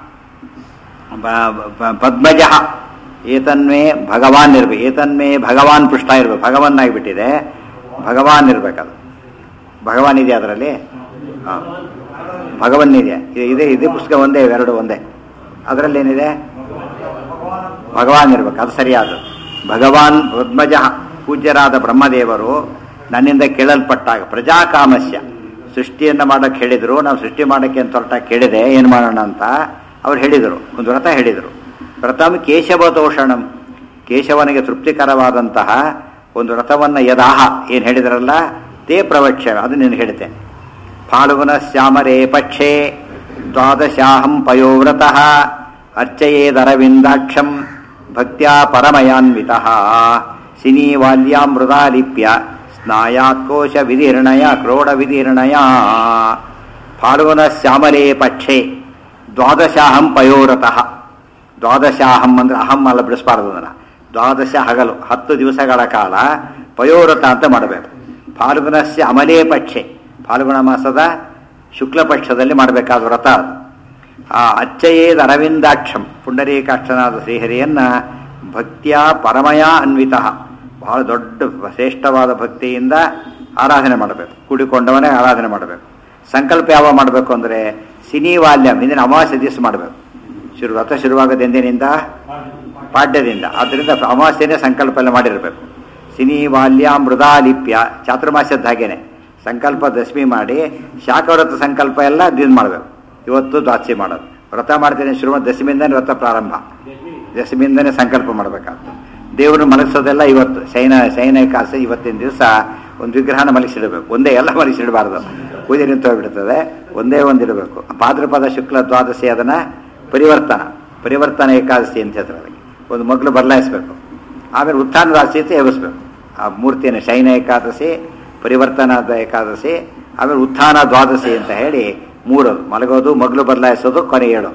ಪದ್ಮಜ ಏತನ್ಮೇ ಭಗವಾನ್ ಇರ್ಬೇಕು ಏತನ್ಮೇ ಭಗವಾನ್ ಪೃಷ್ಠ ಇರ್ಬೇಕು ಭಗವಾನ್ ಆಗಿಬಿಟ್ಟಿದೆ ಭಗವಾನ್ ಇರ್ಬೇಕದು ಭಗವಾನ್ ಇದೆಯಾ ಅದರಲ್ಲಿ ಹಾಂ ಭಗವನ್ ಇದೆ ಇದು- ಇದೆ ಇದು ಪುಸ್ತಕ ಒಂದೇ ಎರಡು ಒಂದೇ ಅದರಲ್ಲಿ ಏನಿದೆ ಭಗವಾನ್ ಇರ್ಬೇಕು ಅದು ಸರಿಯಾದ ಭಗವಾನ್ ಪದ್ಮಜ ಪೂಜ್ಯರಾದ ಬ್ರಹ್ಮದೇವರು ನನ್ನಿಂದ ಕೇಳಲ್ಪಟ್ಟಾಗ ಪ್ರಜಾಕಾಮಸ್ಯ ಸೃಷ್ಟಿಯನ್ನು ಮಾಡಕ್ಕೆ ಹೇಳಿದರು ನಾವು ಸೃಷ್ಟಿ ಮಾಡೋಕ್ಕೆ ಅಂತ ಹೊರಟಾಗ ಕೇಳಿದೆ ಏನು ಮಾಡೋಣ ಅಂತ ಅವ್ರು ಹೇಳಿದರು ಒಂದು ವ್ರತ ಹೇಳಿದರು ವ್ರತಂ ಕೇಶವತೋಷಣಂ ಕೇಶವನಿಗೆ ತೃಪ್ತಿಕರವಾದಂತಹ ಒಂದು ವ್ರತವನ್ನು ಯದಾಹ ಏನು ಹೇಳಿದ್ರಲ್ಲ ತೇ ಪ್ರವಕ್ಷ್ಯ ಅದು ನೀನು ಹೇಳ್ತೇನೆ ಫಾಲ್ಗುಣ ಶ್ಯಾಮರೇ ಪಕ್ಷೇ ದ್ವಾದಶಾಹಂ ಪಯೋವ್ರತಃ ಅರ್ಚಯೇದರವಿಂದಾಕ್ಷಂ ಭಕ್ತ್ಯಾ ಪರಮಯಾನ್ವಿತಃ ಸಿನೀವಾಲ್ಯಾಂ ಮೃದಾಲಿಪ್ಯ ಸ್ನಾಯಾತ್ಕೋಶ ವಿದೀರ್ಣಯ ಕ್ರೋಡ ವಿದೀರ್ಣಯ ಫಾಲ್ಗುಣ ಶ್ಯಾಮರೇ ಪಕ್ಷೇ ದ್ವಾದಶಾಹಂ ಪಯೋವ್ರತಃ ದ್ವಾದಶಾಹಂ ಅಂದ್ರೆ ಅಹಂ ಅಲ್ಲ ಬಿಡಿಸ್ಬಾರ್ದು ಅದನ್ನ ದ್ವಾದಶ ಹಗಲು ಹತ್ತು ದಿವಸಗಳ ಕಾಲ ಪಯೋವ್ರತ ಅಂತ ಮಾಡಬೇಕು ಫಾಲ್ಗುಣಸ್ಯ ಅಮಲೇ ಪಕ್ಷೆ ಫಾಲ್ಗುಣ ಮಾಸದ ಶುಕ್ಲ ಪಕ್ಷದಲ್ಲಿ ಮಾಡಬೇಕಾದ ವ್ರತ ಅದು ಆ ಅಚ್ಚಯೇದ ಅರವಿಂದಾಕ್ಷಂ ಪುಂಡರೀಕಾಕ್ಷನಾದ ಶ್ರೀಹರಿಯನ್ನ ಭಕ್ತಿಯ ಪರಮಯ ಅನ್ವಿತ ಬಹಳ ದೊಡ್ಡ ಶ್ರೇಷ್ಠವಾದ ಭಕ್ತಿಯಿಂದ ಆರಾಧನೆ ಮಾಡಬೇಕು ಕೂಡಿಕೊಂಡವನೇ ಆರಾಧನೆ ಮಾಡಬೇಕು ಸಂಕಲ್ಪ ಯಾವ ಮಾಡಬೇಕು ಅಂದರೆ ಸಿನಿವಾಲ್ಯಂ ಹಿಂದಿನ ಅಮಾವಾಸ್ಯ ದಿವಸ ಮಾಡಬೇಕು ಶುರು ವ್ರತ ಶುರುವಾಗದ ಎಂದಿನಿಂದ ಪಾಡ್ಯದಿಂದ ಆದ್ದರಿಂದ ಅಮಾವಾಸ್ಯೆನೇ ಸಂಕಲ್ಪ ಎಲ್ಲ ಮಾಡಿರಬೇಕು ಸಿನಿ ಬಾಲ್ಯ ಮೃದಾಲಿಪ್ಯ ಚಾತುರ್ಮಾಸ್ಯದ ಹಾಗೇನೆ ಸಂಕಲ್ಪ ದಶಮಿ ಮಾಡಿ ಶಾಖವ್ರತ ಸಂಕಲ್ಪ ಎಲ್ಲ ದಿನ ಮಾಡಬೇಕು ಇವತ್ತು ದ್ವಾದಶಿ ಮಾಡೋದು ವ್ರತ ಮಾಡ್ತೀನಿ ಶುರು ದಶಮಿಯಿಂದನೇ ವ್ರತ ಪ್ರಾರಂಭ ದಶಮಿಯಿಂದನೇ ಸಂಕಲ್ಪ ಮಾಡಬೇಕಾಗ್ತದೆ ದೇವ್ರನ್ನ ಮಲಗಿಸೋದೆಲ್ಲ ಇವತ್ತು ಶೈನ ಶೈನ ಕಾಸ ಇವತ್ತಿನ ದಿವಸ ಒಂದು ವಿಗ್ರಹನ ಮಲಗಿಸಿಡಬೇಕು ಒಂದೇ ಎಲ್ಲ ಮಲಗಿಸಿಡಬಾರ್ದು ಪೂಜೆ ನಿಂತು ಹೋಗ್ಬಿಡ್ತದೆ ಒಂದೇ ಒಂದು ಇಡಬೇಕು ಭಾದ್ರಪದ ಶುಕ್ಲ ದ್ವಾದಶಿ ಅದನ್ನ ಪರಿವರ್ತನ ಪರಿವರ್ತನ ಏಕಾದಶಿ ಅಂತ ಹೇಳ್ತಾರೆ ಅದಕ್ಕೆ ಒಂದು ಮಗ್ಳು ಬದಲಾಯಿಸ್ಬೇಕು ಆಮೇಲೆ ಉತ್ಥಾನ ರಾಶಿ ಅಂತ ಎಬ್ಬಿಸ್ಬೇಕು ಆ ಮೂರ್ತಿಯನ್ನು ಶೈನ ಏಕಾದಶಿ ಪರಿವರ್ತನದ ಏಕಾದಶಿ ಆಮೇಲೆ ಉತ್ಥಾನ ದ್ವಾದಶಿ ಅಂತ ಹೇಳಿ ಮೂರದು ಮಲಗೋದು ಮಗ್ಳು ಬದಲಾಯಿಸೋದು ಕೊನೆ ಏಳು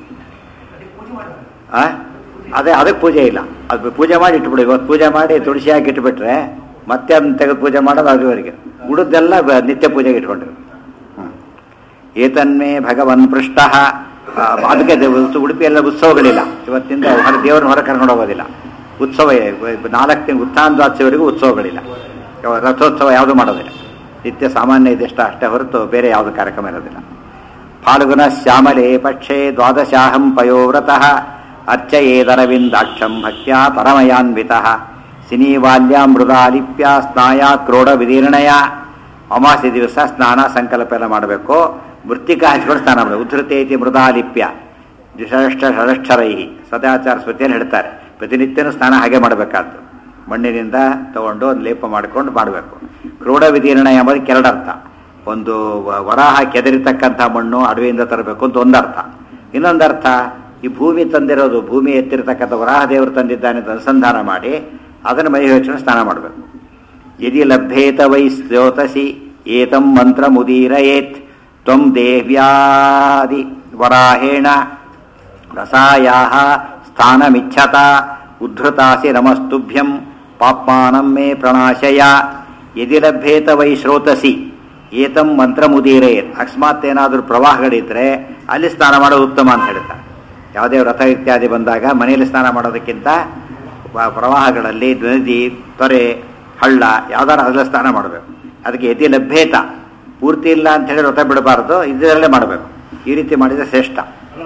ಆ? ಅದೇ ಅದಕ್ಕೆ ಪೂಜೆ ಇಲ್ಲ ಅದು ಪೂಜೆ ಮಾಡಿ ಇಟ್ಬಿಡು ಇವತ್ತು ಪೂಜೆ ಮಾಡಿ ತುಳಸಿ ಹಾಕಿ ಇಟ್ಬಿಟ್ರೆ ಮತ್ತೆ ಅದನ್ನ ತೆಗೆದು ಪೂಜೆ ಮಾಡೋದು ಅದುವರೆಗೆ ಉಳಿದೆಲ್ಲ ಬ- ನಿತ್ಯ ಪೂಜೆಗೆ ಇಟ್ಕೊಂಡಿರು ಹ್ಮ್. ಏತನ್ಮೇ ಭಗವನ್ ಪೃಷ್ಟ ಆ, ಅದಕ್ಕೆ ದೇ- ಉತ್ಸ- ಉಡುಪಿಯೆಲ್ಲ ಉತ್ಸವಗಳಿಲ್ಲ ಇವತ್ತಿಂದ ಹೊರ ದೇವರನ್ನ ಹೊರ ಕರ್ಕೊಂಡು ಹೋಗೋದಿಲ್ಲ ಉತ್ಸವ ಇ- ನಾಲ್ಕು ತಿಂಗಳು ಉತ್ಥಾನ ದ್ವಾದಶಿವರೆಗೂ ಉತ್ಸವಗಳಿಲ್ಲ ಇವಾಗ ರಥೋತ್ಸವ ಯಾವುದು ಮಾಡೋದಿಲ್ಲ ನಿತ್ಯ ಸಾಮಾನ್ಯ ಇದೆಷ್ಟ ಅಷ್ಟೇ ಹೊರತು ಬೇರೆ ಯಾವುದು ಕಾರ್ಯಕ್ರಮ ಇರೋದಿಲ್ಲ ಫಾಲ್ಗುಣ ಶ್ಯಾಮಲೆ ಪಕ್ಷೆ ದ್ವಾದಶಾಹಂ ಪಯೋವ್ರತಃ ಅರ್ಚಯೇದರವಿಂದಾಕ್ಷಂ ಭಕ್ತ್ಯಾ ಪರಮಯಾನ್ವಿತಃ ಸಿನೀವಾಲ್ಯ ಮೃದಾಲಿಪ್ಯ ಸ್ನಾಯ ಕ್ರೋಢ ವಿದೀರ್ಣಯ ಅಮಾಸೆ ದಿವಸ ಸ್ನಾನ ಸಂಕಲ್ಪ ಎಲ್ಲ ಮಾಡಬೇಕು ಮೃತ್ತಿಕಾ ಹಚ್ಕೊಂಡು ಸ್ನಾನ ಮಾಡಬೇಕು ಉದ್ಧತೇತಿ ಮೃದಾಲಿಪ್ಯ ದ್ವಿಷಷ್ಟ ಷಡಕ್ಷರೈ ಸದಾಚಾರ ಸ್ಮೃತಿಯನ್ನು ಹೇಳ್ತಾರೆ ಪ್ರತಿನಿತ್ಯನೂ ಸ್ನಾನ ಹಾಗೆ ಮಾಡಬೇಕಾದ್ದು ಮಣ್ಣಿನಿಂದ ತಗೊಂಡು ಒಂದು ಲೇಪ ಮಾಡಿಕೊಂಡು ಮಾಡಬೇಕು ಕ್ರೋಢ ವಿದೀರ್ಣ ಎಂಬುದಕ್ಕೆ ಎರಡರ್ಥ ಒಂದು ವ- ವರಾಹ ಕೆದರಿತಕ್ಕಂಥ ಮಣ್ಣು ಅಡವಿಯಿಂದ ತರಬೇಕು ಅಂತ ಒಂದರ್ಥ ಇನ್ನೊಂದರ್ಥ ಈ ಭೂಮಿ ತಂದಿರೋದು ಭೂಮಿ ಎತ್ತಿರತಕ್ಕಂಥ ವರಾಹ ದೇವರು ತಂದಿದ್ದಾನೆ ಅಂತ ಅನುಸಂಧಾನ ಮಾಡಿ ಅದನ್ನು ಮೈ ಯೋಚನೆ ಸ್ನಾನ ಮಾಡಬೇಕು ಯದಿ ಲಭ್ಯೇತ ವೈ ಸ್ಯೋತಸಿ ಏತಂ ಮಂತ್ರ ಮುದೀರಯೇತ್ ತ್ವಂ ದೇವ್ಯಾದಿ ವರಾಹೇಣ ರಸಾಯಾಹ ಸ್ಥಾನಮಿಚ್ಛತ ಉದ್ಧತಾಸಿ ನಮಸ್ತುಭ್ಯಂ ಪಾಪ್ಮಾನಂ ಮೇ ಪ್ರಣಾಶಯ ಯದಿ ಲಭ್ಯೇತ ವೈ ಶ್ರೋತಸಿ ಏತಂ ಮಂತ್ರ ಮುದೀರೇತ್ ಅಕಸ್ಮಾತ್ ಏನಾದರೂ ಪ್ರವಾಹಗಳಿದ್ರೆ ಅಲ್ಲಿ ಸ್ನಾನ ಮಾಡೋದು ಉತ್ತಮ ಅಂತ ಹೇಳ್ತಾರೆ ಯಾವುದೇ ವ್ರತ ಇತ್ಯಾದಿ ಬಂದಾಗ ಮನೆಯಲ್ಲಿ ಸ್ನಾನ ಮಾಡೋದಕ್ಕಿಂತ ವ- ಪ್ರವಾಹಗಳಲ್ಲಿ ನದಿ ತೊರೆ ಹಳ್ಳ ಯಾವ್ದಾರು ಅದರಲ್ಲಿ ಸ್ನಾನ ಮಾಡಬೇಕು ಅದಕ್ಕೆ ಯತಿ ಲಭ್ಯೇತ ಪೂರ್ತಿ ಇಲ್ಲ ಅಂತ ಹೇಳಿ ವ್ರತ ಬಿಡಬಾರ್ದು ಇದರಲ್ಲೇ ಮಾಡಬೇಕು ಈ ರೀತಿ ಮಾಡಿದರೆ ಶ್ರೇಷ್ಠ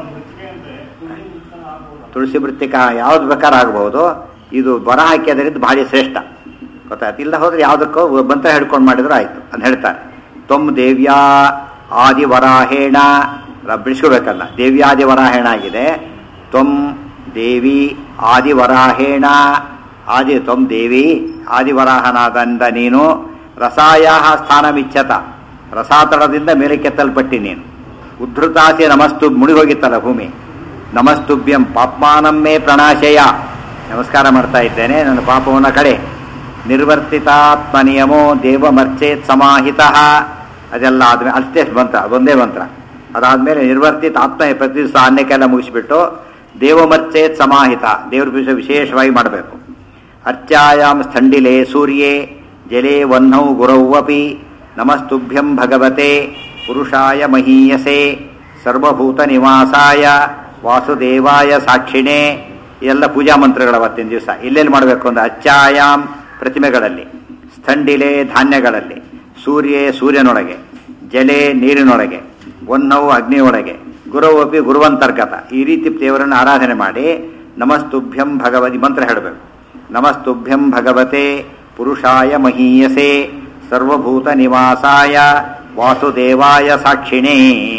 ತುಳಸಿ ಮೃತ್ತಿಕ ಯಾವ್ದು ಬೇಕಾದ್ರೂ ಆಗಬಹುದು ಇದು ಬರ ಹಾಕಿದ್ರಿಂದ ಭಾರಿ ಶ್ರೇಷ್ಠ ಗೊತ್ತಾಯ್ತು ಇಲ್ಲ ಹೋದ್ರೆ ಯಾವುದಕ್ಕೋ ಮಂತ್ರ ಹಿಡ್ಕೊಂಡು ಮಾಡಿದ್ರು ಆಯ್ತು ಅಂತ ಹೇಳ್ತಾರೆ ತ್ವಂ ದೇವ್ಯಾ ಆದಿ ವರಾಹೇಣ ರ- ಬಿಡಿಸ್ಕೋಬೇಕಲ್ಲ ದೇವ್ಯಾದಿ ವರಾಹೇಣ ಆಗಿದೆ ತ್ವಂ ದೇವಿ ಆದಿ ವರಾಹೇಣ ಆದಿ ತ್ವಂ ದೇವಿ ಆದಿ ವರಾಹನಾದಂದ ನೀನು ರಸಾಯಾಹ ಸ್ಥಾನಮಿಚ್ಛತ ರಸಾತಳದಿಂದ ಮೇಲೆ ಕೆತ್ತಲ್ಪಟ್ಟಿ ನೀನು ಉದ್ಧತಾಸಿ ನಮಸ್ತು ಮುಳುಗೋಗಿತ್ತಲ್ಲ ಭೂಮಿ ನಮಸ್ತುಭ್ಯಂ ಪಾಪ್ಮಾನಮ್ಮೇ ಪ್ರಣಾಶಯ ನಮಸ್ಕಾರ ಮಾಡ್ತಾ ಇದ್ದೇನೆ ನನ್ನ ಪಾಪವನ್ನ ಕಡೆ ನಿರ್ವರ್ತಿತಾತ್ಮ ನಿಯಮೋ ದೇವಮರ್ಚೇತ್ ಸಮಾಹಿತ ಅದೆಲ್ಲ ಆದ್ಮೇಲೆ ಅಷ್ಟೇ ಮಂತ್ರ ಅದೊಂದೇ ಮಂತ್ರ ಅದಾದ್ಮೇಲೆ ನಿರ್ವರ್ತಿತ ಆತ್ಮ ಪ್ರತಿ ದಿವಸ ಅನ್ನಕ್ಕೆಲ್ಲ ಮುಗಿಸ್ಬಿಟ್ಟು ದೇವಮರ್ಚೇತ್ ಸಮಾಹಿತ ದೇವ್ರ ವಿಷಯ ವಿಶೇಷವಾಗಿ ಮಾಡಬೇಕು ಅರ್ಚಾಯಾಂ ಸ್ಥಂಡಿಲೆ ಸೂರ್ಯೇ ಜಲೇ ವಹ್ನೌ ಗುರೌವಪಿ ನಮಸ್ತುಭ್ಯಂ ಭಗವತೆ ಪುರುಷಾಯ ಮಹೀಯಸೆ ಸರ್ವಭೂತ ನಿವಾಸಾಯ ವಾಸುದೇವಾಯ ಸಾಕ್ಷಿಣೆ ಎಲ್ಲ ಪೂಜಾ ಮಂತ್ರಗಳು ಅವತ್ತಿನ ದಿವಸ ಎಲ್ಲೆಲ್ಲಿ ಮಾಡಬೇಕು ಅಂದ್ರೆ ಅಚ್ಚಾಯಾಮ್ ಪ್ರತಿಮೆಗಳಲ್ಲಿ ಸ್ಥಂಡಿಲೆ ಧಾನ್ಯಗಳಲ್ಲಿ ಸೂರ್ಯೆ ಸೂರ್ಯನೊಳಗೆ ಜಲೆ ನೀರಿನೊಳಗೆ ಒನ್ನವು ಅಗ್ನಿಯೊಳಗೆ ಗುರುವಪಿ ಗುರುವಂತರ್ಗತ ಈ ರೀತಿ ದೇವರನ್ನು ಆರಾಧನೆ ಮಾಡಿ ನಮಸ್ತುಭ್ಯಂ ಭಗವತಿ ಮಂತ್ರ ಹೇಳಬೇಕು ನಮಸ್ತುಭ್ಯಂ ಭಗವತೆ ಪುರುಷಾಯ ಮಹೀಯಸೆ ಸರ್ವಭೂತ ನಿವಾಸಾಯ ವಾಸುದೇವಾಯ ಸಾಕ್ಷಿಣೇ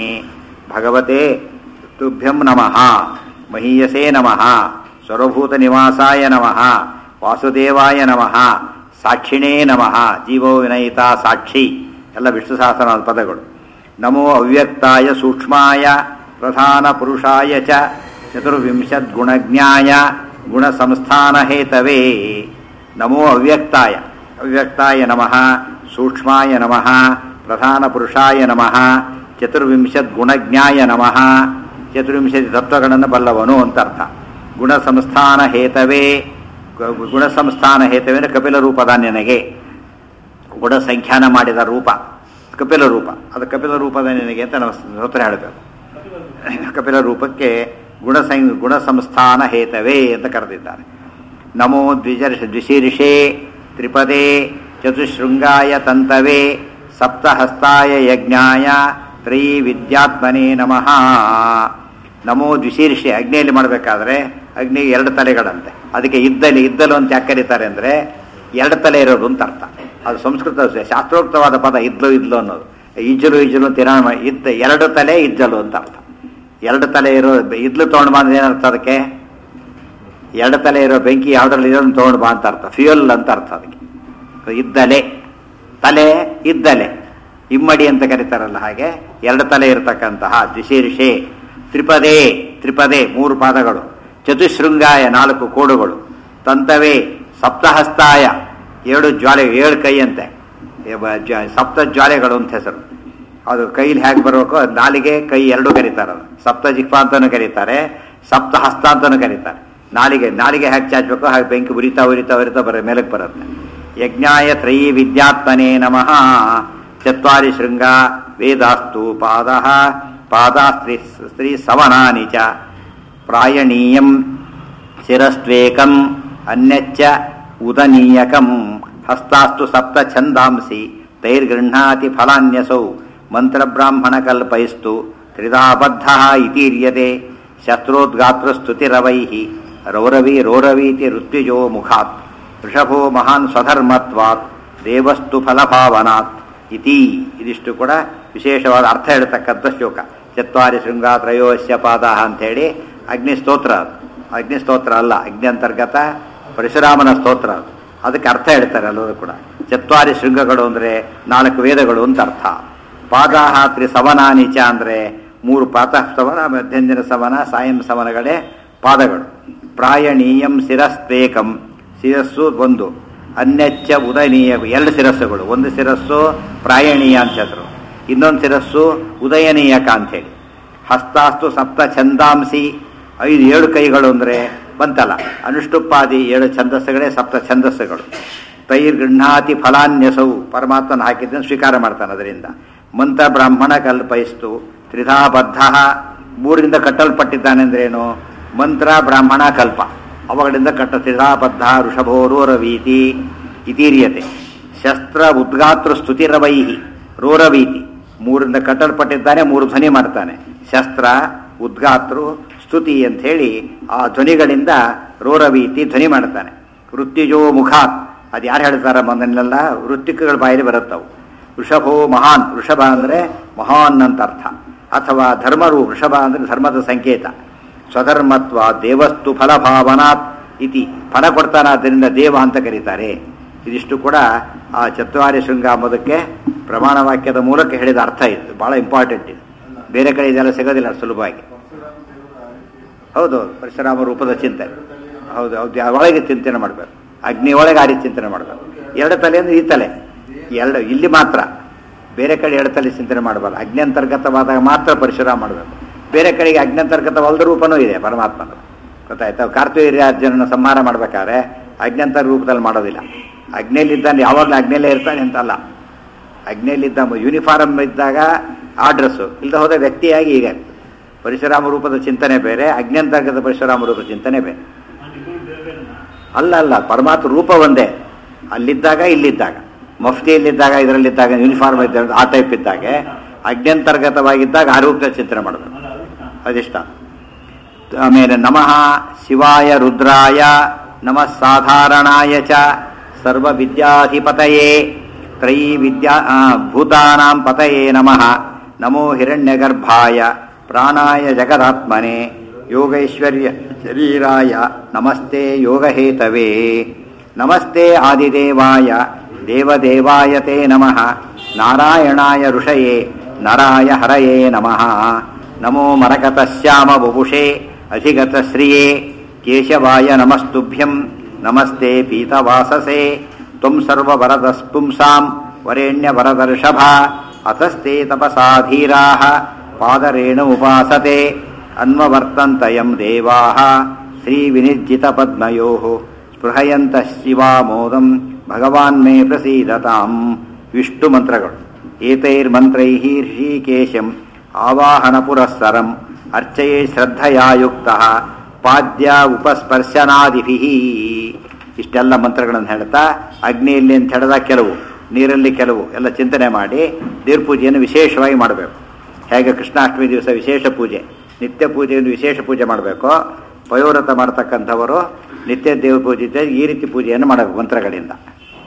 ಭಗವತೆ ತುಭ್ಯಂ ನಮಃ ಮಹೀಯಸೇ ನಮಃ ಸರ್ವಭೂತ ನಿವಾಸಾಯ ನಮಃ ವಾಸುದೇವಾಯ ನಮಃ ಸಾಕ್ಷಿಣೇ ನಮಃ ಜೀವೋ ವಿನಯಿತ ಸಾಕ್ಷಿ ಎಲ್ಲ ವಿಷ್ಣು ಸಹಸ್ರನಾದ ಪದಗಳು ನಮೋ ಅವ್ಯಕ್ತಾಯ ಸೂಕ್ಷ್ಮಾಯ ಪ್ರಧಾನ ಪುರುಷಾಯ ಚ ಚತುರ್ವಿಂಶದ್ ಗುಣಜ್ಞಾಯ ಗುಣ ಸಂಸ್ಥಾನ ಹೇತವೇ ನಮೋ ಅವ್ಯಕ್ತಾಯ ಅವ್ಯಕ್ತಾಯ ನಮಃ ಸೂಕ್ಷ್ಮಾಯ ನಮಃ ಪ್ರಧಾನ ಪುರುಷಾಯ ನಮಃ ಚತುರ್ವಿಂಶದ್ ಗುಣಜ್ಞಾಯ ನಮಃ ಚತುರ್ವಿಂಶತಿ ತತ್ವಗಳನ್ನು ಬಲ್ಲವನು ಅಂತ ಅರ್ಥ ಗುಣ ಸಂಸ್ಥಾನ ಹೇತವೇ ಗ- ಗುಣ ಸಂಸ್ಥಾನ ಹೇತವೇ ಅಂದ್ರೆ ಕಪಿಲ ರೂಪದ ನಿನಗೆ ಗುಣ ಸಂಖ್ಯಾನ ಮಾಡಿದ ರೂಪ ಕಪಿಲ ರೂಪ ಅದು ಕಪಿಲ ರೂಪದ ನಿನಗೆ ಅಂತ ನಾವು ಸ್ತೋತ್ರ ಹೇಳಬೇಕು ಕಪಿಲ ರೂಪಕ್ಕೆ ಗುಣ ಸಂ ಗುಣ ಸಂಸ್ಥಾನ ಹೇತವೇ ಅಂತ ಕರೆದಿದ್ದಾರೆ ನಮೋ ದ್ವಿಜರ್ ದ್ವಿಶೀರ್ಷೆ ತ್ರಿಪದೇ ಚತುಶೃಂಗಾಯ ತಂತವೇ ಸಪ್ತಹಸ್ತಾಯ ಯಜ್ಞಾಯ ತ್ರೈ ವಿದ್ಯಾತ್ಮನೇ ನಮಃ ನಮೋ ದ್ವಿಶೀರ್ಷೆ ಅಗ್ನಿಯಲ್ಲಿ ಮಾಡಬೇಕಾದ್ರೆ ಅಗ್ನಿ ಎರಡು ತಲೆಗಳಂತೆ ಅದಕ್ಕೆ ಇದ್ದಲ್ಲಿ ಇದ್ದಲು ಅಂತ ಯಾಕೆ ಕರೀತಾರೆ ಅಂದರೆ ಎರಡು ತಲೆ ಇರೋದು ಅಂತ ಅರ್ಥ ಅದು ಸಂಸ್ಕೃತ ಶಾಸ್ತ್ರೋಕ್ತವಾದ ಪದ ಇದ್ಲು ಇದ್ಲು ಅನ್ನೋದು ಇಜ್ಜಲು ಇಜ್ಜಲು ತಿರ ಇದ್ದ ಎರಡು ತಲೆ ಇಜ್ಜಲು ಅಂತ ಅರ್ಥ ಎರಡು ತಲೆ ಇರೋ ಇದ್ಲು ತೊಗೊಂಡು ಬಂದ್ರೆ ಏನರ್ಥ ಅದಕ್ಕೆ ಎರಡು ತಲೆ ಇರೋ ಬೆಂಕಿ ಯಾವ್ದ್ರಲ್ಲಿ ಇರೋದನ್ನ ತೊಗೊಂಡು ಬಾ ಅಂತ ಅರ್ಥ ಫ್ಯೂಯಲ್ ಅಂತ ಅರ್ಥ ಅದಕ್ಕೆ ಇದ್ದಲೆ ತಲೆ ಇದ್ದಲೆ ಇಮ್ಮಡಿ ಅಂತ ಕರೀತಾರಲ್ಲ ಹಾಗೆ ಎರಡು ತಲೆ ಇರತಕ್ಕಂತಹ ದ್ವಿಶೀರ್ಷೆ ತ್ರಿಪದೇ ತ್ರಿಪದೇ ಮೂರು ಪಾದಗಳು ಚತುಶೃಂಗಾಯ ನಾಲ್ಕು ಕೋಡುಗಳು ತಂತವೇ ಸಪ್ತಹಸ್ತಾಯ ಏಳು ಜ್ವಾಲೆ ಏಳು ಕೈ ಅಂತೆ ಏ ಬ- ಜ್ವ- ಸಪ್ತ ಜ್ವಾಲೆಗಳು ಅಂತ ಹೆಸರು ಅದು ಕೈಲಿ ಹೇಗೆ ಬರಬೇಕು ನಾಲಿಗೆ ಕೈ ಎರಡೂ ಕರೀತಾರೆ ಅದು ಸಪ್ತ ಜಿಹ್ವ ಅಂತಾನು ಕರೀತಾರೆ ಸಪ್ತ ಹಸ್ತ ಅಂತಾನು ಕರೀತಾರೆ ನಾಲಿಗೆ ನಾಲಿಗೆ ಹೇಗೆ ಚಾಚಬೇಕು ಹಾಗೆ ಬೆಂಕಿ ಉರಿತಾ ಉರಿತಾ ಉರಿತಾ ಬರ ಮೇಲಕ್ಕೆ ಬರುತ್ತೆ ಯಜ್ಞಾಯ ತ್ರಯೀ ವಿದ್ಯಾತ್ಮನೇ ನಮಃ ಚತ್ವಾರಿ ಶೃಂಗ ವೇದಾಸ್ತು ಪಾದ ಪಾದ ಸ್ತ್ರೀ ಸ್ತ್ರೀ ಸವನಾನಿ ಚ ಪ್ರಾಯಣೀಯಂ ಶಿರಸ್ತ್ವೇಕಂ ಅನ್ಯಚ್ಚ ಉದನೀಯಕಂ ಹಸ್ತಾಸ್ತು ಸಪ್ತ ಛಂದಾಂಸಿ ತೈರ್ಗೃಹ್ಣಾತಿ ಫಲಾನ್ಯಸೌ ಮಂತ್ರಬ್ರಾಹ್ಮಣಕಲ್ಪೈಸ್ತು ತ್ರಿಧಾಬದ್ಧ ಇತೀರ್ಯತೆ ಶಸ್ತ್ರೋದ್ಗಾತ್ರಸ್ತುತಿರವೈ ರೌರವಿ ರೋರವೀತಿ ಋತ್ವಿಜೋ ಮುಖಾತ್ ವೃಷಭೋ ಮಹಾನ್ ಸ್ವಧರ್ಮತ್ವಾತ್ ದೇವಸ್ತು ಫಲಭಾವನಾತ್ ಇತಿ ಇದಿಷ್ಟು ಕೂಡ ವಿಶೇಷವಾದ ಅರ್ಥ ಹೇಳ್ತಕ್ಕಂಥ ಶ್ಲೋಕ ಚತ್ವಾರಿ ಶೃಂಗ ತ್ರಯೋಸ್ಯ ಪಾದ ಅಂಥೇಳಿ ಅಗ್ನಿ ಸ್ತೋತ್ರ ಅದು ಅಗ್ನಿ ಸ್ತೋತ್ರ ಅಲ್ಲ ಅಗ್ನಿ ಅಂತರ್ಗತ ಪರಶುರಾಮನ ಸ್ತೋತ್ರ ಅದು ಅದಕ್ಕೆ ಅರ್ಥ ಹೇಳ್ತಾರೆ ಎಲ್ಲರೂ ಕೂಡ ಚತ್ವಾರಿ ಶೃಂಗಗಳು ಅಂದರೆ ನಾಲ್ಕು ವೇದಗಳು ಅಂತ ಅರ್ಥ ಪಾದಾಹ ತ್ರಿ ಸವನಾನಿಚ ಅಂದರೆ ಮೂರು ಪಾತಃ ಸವನ ಮಧ್ಯಂಜನ ಸವನ ಸಾಯಂ ಸವನಗಳೇ ಪಾದಗಳು ಪ್ರಾಯಣೀಯಂ ಶಿರಸ್ತ್ವೇಕಂ ಶಿರಸ್ಸು ಒಂದು ಅನ್ಯಚ್ಚ ಉದಯನೀಯ ಎರಡು ಶಿರಸ್ಸುಗಳು ಒಂದು ಶಿರಸ್ಸು ಪ್ರಾಯಣೀಯ ಅಂತ ಹೆಸರು ಇನ್ನೊಂದು ಶಿರಸ್ಸು ಉದಯನೀಯಕ ಅಂಥೇಳಿ ಹಸ್ತಾಸ್ತು ಸಪ್ತ ಛಂದಾಂಸಿ ಐದು ಏಳು ಕೈಗಳು ಅಂದರೆ ಬಂತಲ್ಲ ಅನುಷ್ಟುಪ್ಪಾದಿ ಏಳು ಛಂದಸ್ಸುಗಳೇ ಸಪ್ತ ಛಂದಸ್ಸುಗಳು ತೈರ್ ಗೃಹ್ಣಾತಿ ಫಲಾನ್ಯಸವು ಪರಮಾತ್ಮನ ಹಾಕಿದ್ದನ್ನು ಸ್ವೀಕಾರ ಮಾಡ್ತಾನೆ ಅದರಿಂದ ಮಂತ್ರ ಬ್ರಾಹ್ಮಣ ಕಲ್ಪಯಿಸ್ತು ತ್ರಿಧಾ ಬದ್ಧ ಮೂರಿಂದ ಕಟ್ಟಲ್ಪಟ್ಟಿದ್ದಾನೆಂದ್ರೇನು ಮಂತ್ರ ಬ್ರಾಹ್ಮಣ ಕಲ್ಪ ಅವುಗಳಿಂದ ಕಟ್ಟ ತ್ರಿಧಾಬದ್ಧ ಋಷಭೋರೋರವೀತಿ ಇತೀರ್ಯತೆ ಶಸ್ತ್ರ ಉದ್ಗಾತೃ ಸ್ತುತಿರವೈಹಿ ರೋರವೀತಿ ಮೂರಿಂದ ಕಟ್ಟಲ್ಪಟ್ಟಿದ್ದಾನೆ ಮೂರು ಧ್ವನಿ ಮಾಡ್ತಾನೆ ಶಸ್ತ್ರ ಉದ್ಗಾತೃ ಸ್ತುತಿ ಅಂತ ಹೇಳಿ ಆ ಧ್ವನಿಗಳಿಂದ ರೋರವೀತಿ ಧ್ವನಿ ಮಾಡ್ತಾನೆ ವೃತ್ತಿಜೋ ಮುಖಾತ್ ಅದು ಯಾರು ಹೇಳ್ತಾರೆ ಮೊದಲೆಲ್ಲ ವೃತ್ತಿಕಗಳ ಬಾಯಲ್ಲಿ ಬರುತ್ತವು ವೃಷಭೋ ಮಹಾನ್ ವೃಷಭ ಅಂದರೆ ಮಹಾನ್ ಅಂತ ಅರ್ಥ ಅಥವಾ ಧರ್ಮರು ವೃಷಭ ಅಂದರೆ ಧರ್ಮದ ಸಂಕೇತ ಸ್ವಧರ್ಮತ್ವ ದೇವಸ್ತು ಫಲಭಾವನಾತ್ ಇತಿ ಫಲ ಕೊಡ್ತಾನಾದ್ದರಿಂದ ದೇವ ಅಂತ ಕರೀತಾರೆ ಇದಿಷ್ಟು ಕೂಡ ಆ ಚತ್ವಾರಿ ಶೃಂಗ ಅಂಬೋದಕ್ಕೆ ಪ್ರಮಾಣ ವಾಕ್ಯದ ಮೂಲಕ ಹೇಳಿದ ಅರ್ಥ ಇದು ಬಹಳ ಇಂಪಾರ್ಟೆಂಟ್ ಇದು ಬೇರೆ ಕಡೆ ಇದೆಲ್ಲ ಸಿಗೋದಿಲ್ಲ ಸುಲಭವಾಗಿ ಹೌದು ಪರಶುರಾಮ ರೂಪದ ಚಿಂತನೆ ಹೌದು ಹೌದು ಒಳಗೆ ಚಿಂತನೆ ಮಾಡಬೇಕು ಅಗ್ನಿ ಒಳಗೆ ಆ ರೀತಿ ಚಿಂತನೆ ಮಾಡಬೇಕು ಎರಡು ತಲೆ ಅಂದ್ರೆ ಈ ತಲೆ ಎರಡು ಇಲ್ಲಿ ಮಾತ್ರ ಬೇರೆ ಕಡೆ ಎರಡು ತಲೆ ಚಿಂತನೆ ಮಾಡಬಾರ್ದು ಅಗ್ನಿ ಅಂತರ್ಗತವಾದಾಗ ಮಾತ್ರ ಪರಶುರಾಮ ಮಾಡಬೇಕು ಬೇರೆ ಕಡೆಗೆ ಅಗ್ನಿ ಅಂತರ್ಗತವಲ್ಲದ ರೂಪನೂ ಇದೆ ಪರಮಾತ್ಮನ ಗೊತ್ತಾಯ್ತಾ ಕಾರ್ತಿವೀರ್ಯಾರ್ಜುನನ ಸಂಹಾರ ಮಾಡ್ಬೇಕಾದ್ರೆ ಅಗ್ನಂತರ ರೂಪದಲ್ಲಿ ಮಾಡೋದಿಲ್ಲ ಅಗ್ನಿಯಲ್ಲಿದ್ದಾನೆ ಯಾವಾಗಲೂ ಅಗ್ನಿಯಲ್ಲೇ ಇರ್ತಾನೆ ಅಂತಲ್ಲ ಅಗ್ನಿಯಲ್ಲಿದ್ದ ಯೂನಿಫಾರ್ಮ್ ಇದ್ದಾಗ ಆ ಡ್ರೆಸ್ಸು ಇಲ್ಲದೆ ಹೋದ ವ್ಯಕ್ತಿಯಾಗಿ ಈಗ ಪರಶುರಾಮ ರೂಪದ ಚಿಂತನೆ ಬೇರೆ ಅಗ್ನ್ಯಂತರ್ಗತ ಪರಶುರಾಮ ರೂಪದ ಚಿಂತನೆ ಬೇರೆ ಅಲ್ಲ ಅಲ್ಲ ಪರಮಾತ್ಮ ರೂಪ ಒಂದೇ ಅಲ್ಲಿದ್ದಾಗ ಇಲ್ಲಿದ್ದಾಗ ಮಫ್ತಿಯಲ್ಲಿದ್ದಾಗ ಇದರಲ್ಲಿದ್ದಾಗ ಯೂನಿಫಾರ್ಮ್ ಇದ್ದಾಗ ಆ ಟೈಪ್ ಇದ್ದಾಗ ಅಗ್ನ್ಯಂತರ್ಗತವಾಗಿದ್ದಾಗ ಆ ರೂಪದ ಚಿಂತನೆ ಮಾಡಬೇಕು ಅದಿಷ್ಟ ಆಮೇಲೆ ನಮಃ ಶಿವಾಯ ರುದ್ರಾಯ ನಮಃ ಸಾಧಾರಣಾಯ ಚ ಸರ್ವ ವಿದ್ಯಾಧಿಪತಯೇ ತ್ರಯೀ ವಿದ್ಯಾ ಆ, ಭೂತಾನಾಂ ಪತಯೇ ನಮಃ ನಮೋ ಹಿರಣ್ಯಗರ್ಭಾಯ ಪ್ರಾಣಾಯ ಜಗದಾತ್ಮನೆ ಯೋಗೈಶ್ವರ್ಯ ಶರೀರಾಯ ನಮಸ್ತೆ ಯೋಗಹೇತವೇ ನಮಸ್ತೆ ಆದಿದೇವಾಯ ದೇವದೇವಾಯ ತೇ ನಮಃ ನಾರಾಯಣಾಯ ಋಷಯೇ ನರಾಯ ಹರಯೇ ನಮಃ ನಮೋ ಮರಕತಶ್ಯಾಮ ಬುಭುಷೇ ಅಧಿಗತ ಶ್ರಿಯೇ ಕೇಶವಾಯ ನಮಸ್ತುಭ್ಯಂ ನಮಸ್ತೆ ಪೀತವಾಸಸೆ ತ್ವಂ ಸರ್ವವರದಸ್ಪುಂಸಾಂ ವರೇಣ್ಯ ವರದರ್ಷಭ ಅತಸ್ತೆ ತಪಸಾ ಧೀರಾಃ ಪಾದರೇಣ ಉಪಾಸತೆ ಅನ್ವವರ್ತಂತಯಂ ದೇವಾಃ ಶ್ರೀವಿನಿರ್ಜಿತಪದ್ಮಯೋಃ ಸ್ಪೃಹಯಂತಃ ಶಿವಾಮೋದಂ ಭಗವಾನ್ ಮೇ ಪ್ರಸೀದತಾಂ ವಿಷ್ಣು ಮಂತ್ರಗಳು ಏತೈರ್ಮಂತ್ರೈಃ ಋಷಿಕೇಶಂ ಆವಾಹನ ಪುರಸ್ಸರಂ ಅರ್ಚಯೇ ಶ್ರದ್ಧಯಾ ಯುಕ್ತಃ ಪಾದ್ಯ ಉಪಸ್ಪರ್ಶನಾದಿಭಿ ಇಷ್ಟೆಲ್ಲ ಮಂತ್ರಗಳನ್ನು ಹೇಳ್ತಾ ಅಗ್ನಿಯಲ್ಲಿ ಅಂತ ಹೇಳಿದ ಕೆಲವು ನೀರಲ್ಲಿ ಕೆಲವು ಎಲ್ಲ ಚಿಂತನೆ ಮಾಡಿ ದೇವ್ರ ಪೂಜೆಯನ್ನು ವಿಶೇಷವಾಗಿ ಮಾಡಬೇಕು ಹೇಗೆ ಕೃಷ್ಣಾಷ್ಟಮಿ ದಿವಸ ವಿಶೇಷ ಪೂಜೆ ನಿತ್ಯ ಪೂಜೆಯನ್ನು ವಿಶೇಷ ಪೂಜೆ ಮಾಡಬೇಕು ಪಯೋವ್ರತ ಮಾಡ್ತಕ್ಕಂಥವರು ನಿತ್ಯ ದೇವ್ರ ಪೂಜೆ ಇದ್ದಾಗ ಈ ರೀತಿ ಪೂಜೆಯನ್ನು ಮಾಡಬೇಕು ಮಂತ್ರಗಳಿಂದ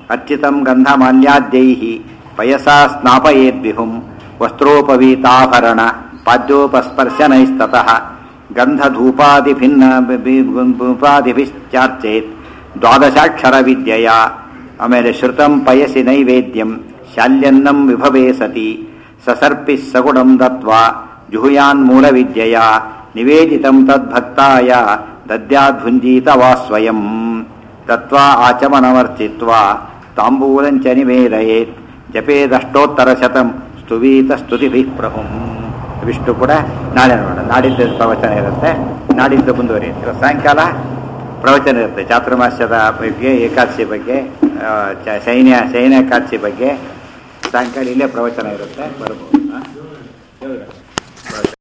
ಅರ್ಚಿತಂ ಗಂಧಮಾಲ್ಯಾದ್ಯೈ ಪಯಸಾ ಸ್ನಾಪಯೇದ್ವಿಹುಂ ವಸ್ತ್ರೋಪವೀತಾಭರಣ ಪಾದ್ಯೋಪಸ್ಪರ್ಶನೈಸ್ತತಃ ಗಂಧಧೂಪಾದಿಭಿನ್ನ ಧೂಪಾದಿಭಿಶ್ಚಾರ್ಚೇತ್ ದ್ವಾದಶಾಕ್ಷರ ವಿದ್ಯೆಯ ಆಮೇಲೆ ಶ್ರುತಂ ಪಯಸಿ ನೈವೇದ್ಯಂ ಶಾಲ್ಯನ್ನಂ ವಿಭವೇ ಸತಿ ಸಸರ್ಪಿ ಸಗುಣಂ ದತ್ವಾ ಜುಹುಯಾನ್ ಮೂಲವಿದ್ಯೆಯ ನಿವೇದಿತಂ ತದ್ಭಕ್ತಾಯ ದದ್ಯಾದ್ಭುಂಜೀತ ವಾ ಸ್ವಯಂ ತತ್ವಾ ಆಚಮನವರ್ಚಿತ್ವಾ ತಾಂಬೂಲಂಚ ನಿವೇದಯೇತ್ ಜಪೇದಷ್ಟೋತ್ತರ ಸ್ತುವೀತ ಸ್ತುತಿಭಿಃ ಪ್ರಭುಂ ಇವಿಷ್ಟು ಕೂಡ ನಾಳೆ ನೋಡೋಣ ನಾಡಿದ್ದು ಪ್ರವಚನ ಇರುತ್ತೆ ನಾಡಿದ್ದು ಮುಂದುವರಿಯುತ್ತೆ ಇವತ್ತು ಸಾಯಂಕಾಲ ಪ್ರವಚನ ಇರುತ್ತೆ ಚಾತುರ್ಮಾಸ್ಯದ ಬಗ್ಗೆ ಏಕಾದಶಿ ಬಗ್ಗೆ ಆ, ಚ- ಶೈನ್ಯ ಶೈನ್ಯ ಏಕಾದಶಿ ಬಗ್ಗೆ ಸಾಯಂಕಾಲ ಇಲ್ಲೇ ಪ್ರವಚನ ಇರುತ್ತೆ ಬರ್ಬೋದು ಹಾಂ